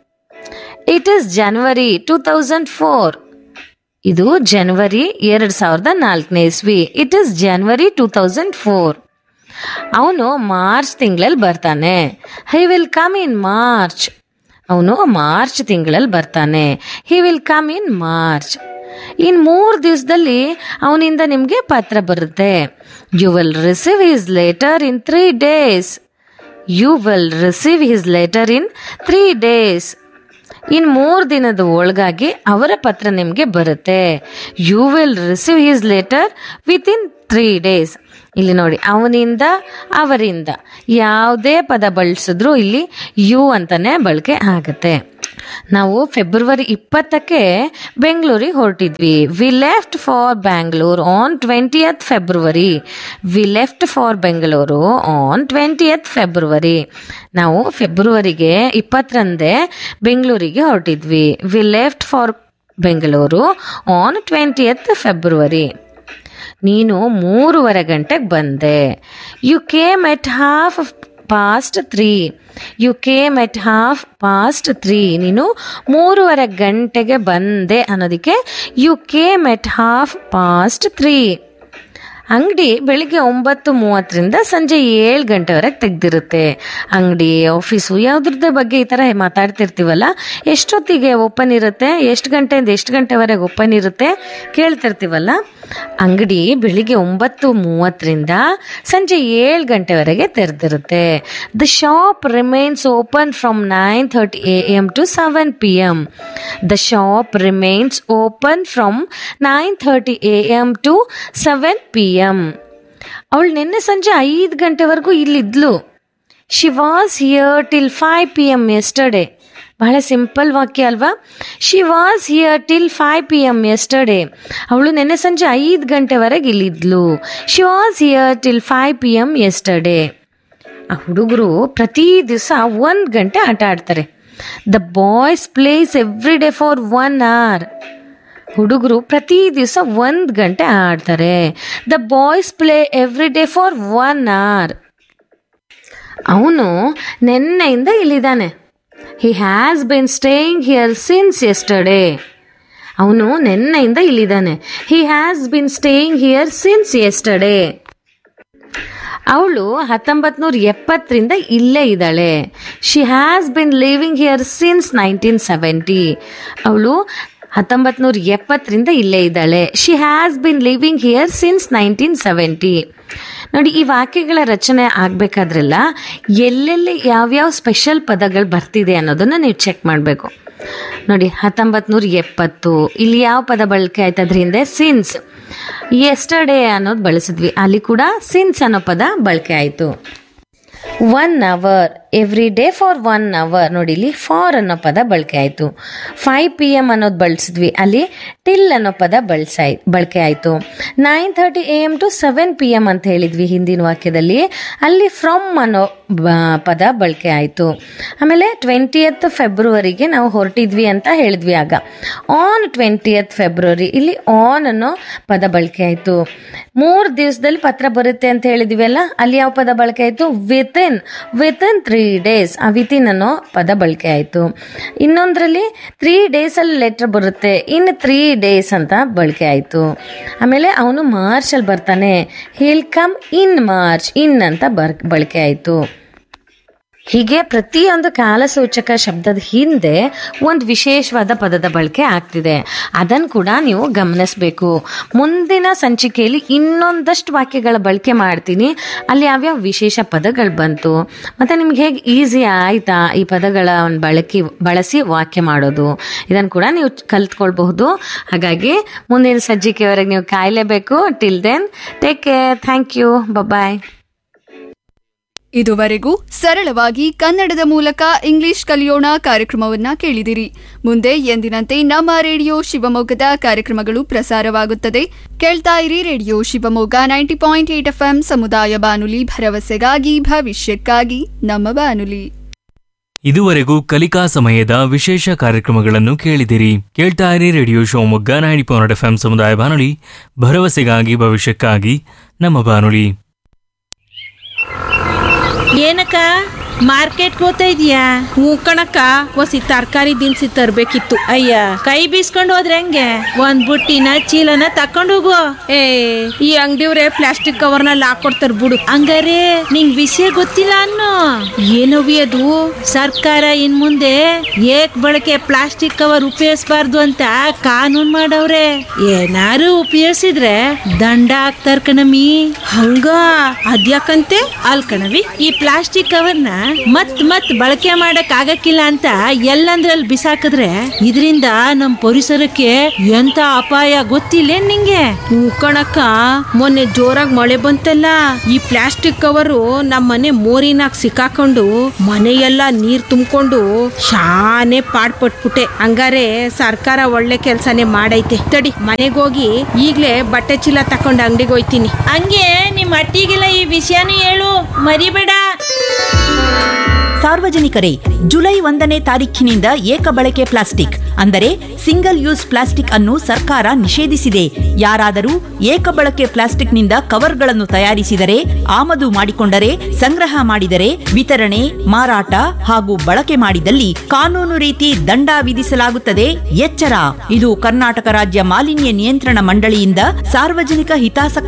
it is January two thousand four ಇದು ಜನವರಿ ಎರಡು ಸಾವಿರದ ನಾಲ್ಕನೇ ಇಸ್ವಿ it is January two thousand four ಅವನು ಮಾರ್ಚ್ ತಿಂಗಳಲ್ಲಿ ಬರ್ತಾನೆ he will come in March ಅವನು ಮಾರ್ಚ್ ತಿಂಗಳಲ್ಲಿ ಬರ್ತಾನೆ he will come in March in ಮೂರು ದಿವಸದಲ್ಲಿ ಅವನಿಂದ ನಿಮಗೆ ಪತ್ರ ಬರುತ್ತೆ you will receive his letter in three days you will receive his letter in three days in ಮೂರು ದಿನದ ಒಳಗಾಗಿ ಅವರ ಪತ್ರ ನಿಮಗೆ ಬರುತ್ತೆ you will receive his letter within three days ಇಲ್ಲಿ ನೋಡಿ ಅವನಿಂದ ಅವರಿಂದ ಯಾವುದೇ ಪದ ಬಳಸಿದ್ರು ಇಲ್ಲಿ ಯು ಅಂತಾನೆ ಬಳಕೆ ಆಗುತ್ತೆ ನಾವು ಫೆಬ್ರವರಿ ಇಪ್ಪತ್ತಕ್ಕೆ ಬೆಂಗಳೂರಿಗೆ ಹೊರಟಿದ್ವಿ we left for Bangalore on twentieth February we left for Bengaluru on twentieth February ನಾವು ಫೆಬ್ರವರಿಗೆ ಇಪ್ಪತ್ತರಂದೇ ಬೆಂಗಳೂರಿಗೆ ಹೊರಟಿದ್ವಿ we left for Bengaluru on twentieth February ನೀನು ಮೂರುವರೆ ಗಂಟೆಗೆ ಬಂದೆ you came at half past three you came at half past three ನೀನು ಮೂರುವರೆ ಗಂಟೆಗೆ ಬಂದೆ ಅನ್ನೋದಕ್ಕೆ you came at half past three ಅಂಗಡಿ ಬೆಳಿಗ್ಗೆ ಒಂಬತ್ತು ಮೂವತ್ತರಿಂದ ಸಂಜೆ ಏಳು ಗಂಟೆವರೆಗೆ ತೆಗ್ದಿರುತ್ತೆ ಅಂಗಡಿ ಆಫೀಸು ಯಾವುದ್ರದ್ದೇ ಬಗ್ಗೆ ಈ ಥರ ಮಾತಾಡ್ತಿರ್ತೀವಲ್ಲ ಎಷ್ಟೊತ್ತಿಗೆ ಓಪನ್ ಇರುತ್ತೆ ಎಷ್ಟು ಗಂಟೆಯಿಂದ ಎಷ್ಟು ಗಂಟೆವರೆಗೆ ಓಪನ್ ಇರುತ್ತೆ ಕೇಳ್ತಿರ್ತೀವಲ್ಲ ಅಂಗಡಿ ಬೆಳಿಗ್ಗೆ ಒಂಬತ್ತು ಮೂವತ್ತರಿಂದ ಸಂಜೆ ಏಳು ಗಂಟೆವರೆಗೆ ತೆರೆದಿರುತ್ತೆ the shop remains open from nine thirty A M to seven P M the shop remains open from nine thirty A M to seven P M ಅವಳು ನಿನ್ನೆ ಸಂಜೆ ಐದು ಗಂಟೆವರೆಗೂ ಇಲ್ಲಿದ್ಲು she was here till five P M yesterday ಬಹಳ simple ವಾಕ್ಯ ಅಲ್ವಾ she was here till five P M yesterday ಅವಳು ನಿನ್ನೆ ಸಂಜೆ ಐದು ಗಂಟೆವರೆಗೆ ಇಲ್ಲಿದ್ಲು she was here till five P M yesterday ಆ ಹುಡುಗರು ಪ್ರತಿ ದಿವಸ ಒಂದು ಗಂಟೆ ಆಟ ಆಡ್ತಾರೆ the boys plays every day for one hour ಹುಡುಗರು ಪ್ರತಿ ದಿವಸ ಒಂದು ಗಂಟೆ ಆಡ್ತಾರೆ the boys play every day for one hour ಅವನು ನಿನ್ನೆಯಿಂದ ಇಲ್ಲಿದ್ದಾನೆ he has been staying here since yesterday ಅವನು ನಿನ್ನೆಯಿಂದ ಇಲ್ಲಿದ್ದಾನೆ he has been staying here since yesterday ಅವಳು ಹತ್ತೊಂಬತ್ತು ನೂರ ಎಪ್ಪತ್ತರಿಂದ ಇಲ್ಲೇ ಇದ್ದಾಳೆ she has been living here since nineteen seventy ಅವಳು ಹತ್ತೊಂಬತ್ತು ನೂರ ಎಪ್ಪತ್ತರಿಂದ ಇಲ್ಲೇ ಇದ್ದಾಳೆ she has been living here since nineteen seventy ನೋಡಿ ಈ ವಾಕ್ಯಗಳ ರಚನೆ ಆಗಬೇಕಾದ್ರೆಲ್ಲ ಎಲ್ಲೆಲ್ಲಿ ಯಾವ್ಯಾವ ಸ್ಪೆಷಲ್ ಪದಗಳು ಬರ್ತಿದೆ ಅನ್ನೋದನ್ನ ನೀವು ಚೆಕ್ ಮಾಡಬೇಕು ನೋಡಿ ಹತ್ತೊಂಬತ್ತು ನೂರ ಎಪ್ಪತ್ತು ಇಲ್ಲಿ ಯಾವ ಪದ ಬಳಕೆ ಆಯ್ತು ಅದ್ರ ಹಿಂದೆ ಸಿನ್ಸ್ ಎಸ್ಟರ್ಡೇ ಅನ್ನೋದು ಬಳಸಿದ್ವಿ ಅಲ್ಲಿ ಕೂಡ ಸಿನ್ಸ್ ಅನ್ನೋ ಪದ ಬಳಕೆ ಆಯಿತು one hour every day for one hour ನೋಡಿ ಇಲ್ಲಿ ಫಾರ್ ಅನ್ನೋ ಪದ ಬಳಕೆ ಆಯಿತು ಫೈವ್ ಪಿ ಎಮ್ ಅನ್ನೋದು ಬಳಸಿದ್ವಿ ಅಲ್ಲಿ ಟಿಲ್ ಅನ್ನೋ ಪದ ಬಳಸಾಯ್ ಬಳಕೆ ಆಯಿತು nine thirty A M to seven P M ಅಂತ ಹೇಳಿದ್ವಿ ಹಿಂದಿನ ವಾಕ್ಯದಲ್ಲಿ ಅಲ್ಲಿ ಫ್ರಮ್ ಅನ್ನೋ ಬ- ಪದ ಬಳಕೆ ಆಯಿತು ಆಮೇಲೆ ಟ್ವೆಂಟಿಯತ್ ಫೆಬ್ರವರಿಗೆ ನಾವು ಹೊರಟಿದ್ವಿ ಅಂತ ಹೇಳಿದ್ವಿ ಆಗ ಆನ್ ಟ್ವೆಂಟಿಯತ್ ಫೆಬ್ರವರಿ ಇಲ್ಲಿ ಆನ್ ಅನ್ನೋ ಪದ ಬಳಕೆ ಆಯಿತು ಮೂರು ದಿವಸದಲ್ಲಿ ಪತ್ರ ಬರುತ್ತೆ ಅಂತ ಹೇಳಿದ್ವಿ ಅಲ್ಲ ಅಲ್ಲಿ ಯಾವ ಪದ ಬಳಕೆ ಆಯಿತು ವಿತಿನ್ ವಿತಿನ್ ತ್ರೀ ಡೇಸ್ ಆ ವಿತಿನ್ ಅನ್ನೋ ಪದ ಬಳಕೆ ಆಯಿತು ಇನ್ನೊಂದರಲ್ಲಿ ತ್ರೀ ಡೇಸಲ್ಲಿ ಲೆಟರ್ ಬರುತ್ತೆ ಇನ್ ತ್ರೀ ಡೇಸ್ ಅಂತ ಬಳಕೆ ಆಯಿತು ಆಮೇಲೆ ಅವನು ಮಾರ್ಚಲ್ಲಿ ಬರ್ತಾನೆ he'll come in March in ಅಂತ ಬರ್ ಬಳಕೆ ಆಯಿತು ಹೀಗೆ ಪ್ರತಿಯೊಂದು ಕಾಲಸೂಚಕ ಶಬ್ದದ ಹಿಂದೆ ಒಂದು ವಿಶೇಷವಾದ ಪದದ ಬಳಕೆ ಆಗ್ತಿದೆ ಅದನ್ನು ಕೂಡ ನೀವು ಗಮನಿಸಬೇಕು ಮುಂದಿನ ಸಂಚಿಕೆಯಲ್ಲಿ ಇನ್ನೊಂದಷ್ಟು ವಾಕ್ಯಗಳ ಬಳಕೆ ಮಾಡ್ತೀನಿ ಅಲ್ಲಿ ಯಾವ್ಯಾವ ವಿಶೇಷ ಪದಗಳು ಬಂತು ಮತ್ತು ನಿಮ್ಗೆ ಹೇಗೆ ಈಸಿ ಆಯ್ತಾ ಈ ಪದಗಳ ಒಂದು ಬಳಕೆ ಬಳಸಿ ವಾಕ್ಯ ಮಾಡೋದು ಇದನ್ನು ಕೂಡ ನೀವು ಕಲ್ತ್ಕೊಳ್ಬಹುದು ಹಾಗಾಗಿ ಮುಂದಿನ ಸಂಚಿಕೆಯವರೆಗೆ ನೀವು ಕಾಯಲೇಬೇಕು till then take care thank you bye ಇದುವರೆಗೂ ಸರಳವಾಗಿ ಕನ್ನಡದ ಮೂಲಕ ಇಂಗ್ಲಿಷ್ ಕಲಿಯೋಣ ಕಾರ್ಯಕ್ರಮವನ್ನ ಕೇಳಿದಿರಿ ಮುಂದೆ ಎಂದಿನಂತೆ ನಮ್ಮ ರೇಡಿಯೋ ಶಿವಮೊಗ್ಗದ ಕಾರ್ಯಕ್ರಮಗಳು ಪ್ರಸಾರವಾಗುತ್ತದೆ ಕೇಳ್ತಾ ಇರಿ radio Shivamogga ninety point eight F ಸಮುದಾಯ ಬಾನುಲಿ ಭರವಸೆಗಾಗಿ ಭವಿಷ್ಯಕ್ಕಾಗಿ ನಮ್ಮ ಬಾನುಲಿ ಇದುವರೆಗೂ ಕಲಿಕಾ ಸಮಯದ ವಿಶೇಷ ಕಾರ್ಯಕ್ರಮಗಳನ್ನು ಕೇಳಿದಿರಿ ಕೇಳ್ತಾ ಇರಿ radio Shivamogga ninety point F ಸಮುದಾಯ ಬಾನುಲಿ ಭರವಸೆಗಾಗಿ ಭವಿಷ್ಯಕ್ಕಾಗಿ ನಮ್ಮ ಬಾನುಲಿ ಏನಕ್ಕ ಮಾರ್ಕೆಟ್ಗೆ ಹೋಗ್ತಾ ಇದೀಯಾ ಹ್ಞೂ ಕಣಕ್ಕ ಒಸಿ ತರಕಾರಿ ದಿನಸಿ ತರ್ಬೇಕಿತ್ತು ಅಯ್ಯ ಕೈ ಬೀಸ್ಕೊಂಡು ಹೋದ್ರೆ ಹೆಂಗೆ ಒಂದ್ ಬುಟ್ಟಿನ ಚೀಲನ ತಕೊಂಡು ಹೋಗು ಏ ಈ ಅಂಗಡಿಯವ್ರೆ ಪ್ಲಾಸ್ಟಿಕ್ ಕವರ್ನಲ್ಲಿ ಹಾಕೊಡ್ತಾರ ಬಿಡು ಹಂಗಾರೆ ನಿಂಗ್ ವಿಷಯ ಗೊತ್ತಿಲ್ಲ ಅನ್ನೋ ಏನವಿ ಅದು ಸರ್ಕಾರ ಇನ್ ಮುಂದೆ ಏಕ್ ಬಳಕೆ ಪ್ಲಾಸ್ಟಿಕ್ ಕವರ್ ಉಪಯೋಗಿಸಬಾರ್ದು ಅಂತ ಕಾನೂನ್ ಮಾಡವ್ರೆ ಏನಾರು ಉಪಯೋಗಿಸಿದ್ರೆ ದಂಡ ಹಾಕ್ತಾರ ಕಣಮಿ ಹಂಗ ಅದ್ಯಾಕಂತೆ ಅಲ್ ಕಣವಿ ಈ ಪ್ಲಾಸ್ಟಿಕ್ ಕವರ್ನ ಮತ್ ಮತ್ ಬಳಕೆ ಮಾಡಕ್ ಆಗಕ್ಕಿಲ್ಲ ಅಂತ ಎಲ್ಲಂದ್ರಲ್ಲಿ ಬಿಸಾಕಿದ್ರೆ ಇದರಿಂದ ನಮ್ ಪರಿಸರಕ್ಕೆ ಎಂತ ಅಪಾಯ ಗೊತ್ತಿಲ್ಲ ನಿಂಗೆ ಕಣಕ್ಕ ಮೊನ್ನೆ ಜೋರಾಗಿ ಮಳೆ ಬಂತಲ್ಲ ಈ ಪ್ಲಾಸ್ಟಿಕ್ ಕವರು ನಮ್ಮ ಮನೆ ಮೋರಿನಾಗ ಸಿಕ್ಕಾಕೊಂಡು ಮನೆಯೆಲ್ಲ ನೀರ್ ತುಂಬಿಕೊಂಡು ಶಾನೆ ಪಾಡ್ಪಟ್ಬಿಟ್ಟೆ ಹಂಗಾರೆ ಸರ್ಕಾರ ಒಳ್ಳೆ ಕೆಲ್ಸನೇ ಮಾಡೈತೆ ತಡಿ ಮನೆಗೋಗಿ ಈಗ್ಲೇ ಬಟ್ಟೆ ಚೀಲ ತಕೊಂಡು ಅಂಗಡಿಗೆ ಹೋಯ್ತೀನಿ ಹಂಗೆ ನಿಮ್ ಅಟ್ಟಿಗೆಲ್ಲ ಈ ವಿಷಯನೂ ಹೇಳು ಮರಿಬೇಡ ಸಾರ್ವಜನಿಕರೇ ಜುಲೈ ಒಂದನೇ ತಾರೀಖಿನಿಂದ ಏಕ ಬಳಕೆ ಪ್ಲಾಸ್ಟಿಕ್ ಅಂದರೆ ಸಿಂಗಲ್ ಯೂಸ್ ಪ್ಲಾಸ್ಟಿಕ್ ಅನ್ನು ಸರ್ಕಾರ ನಿಷೇಧಿಸಿದೆ ಯಾರಾದರೂ ಏಕ ಬಳಕೆ ಪ್ಲಾಸ್ಟಿಕ್ನಿಂದ ಕವರ್ಗಳನ್ನು ತಯಾರಿಸಿದರೆ ಆಮದು ಮಾಡಿಕೊಂಡರೆ ಸಂಗ್ರಹ ಮಾಡಿದರೆ ವಿತರಣೆ ಮಾರಾಟ ಹಾಗೂ ಬಳಕೆ ಮಾಡಿದಲ್ಲಿ ಕಾನೂನು ರೀತಿ ದಂಡ ವಿಧಿಸಲಾಗುತ್ತದೆ ಎಚ್ಚರ ಇದು ಕರ್ನಾಟಕ ರಾಜ್ಯ ಮಾಲಿನ್ಯ ನಿಯಂತ್ರಣ ಮಂಡಳಿಯಿಂದ ಸಾರ್ವಜನಿಕ ಹಿತಾಸಕ್ತಿ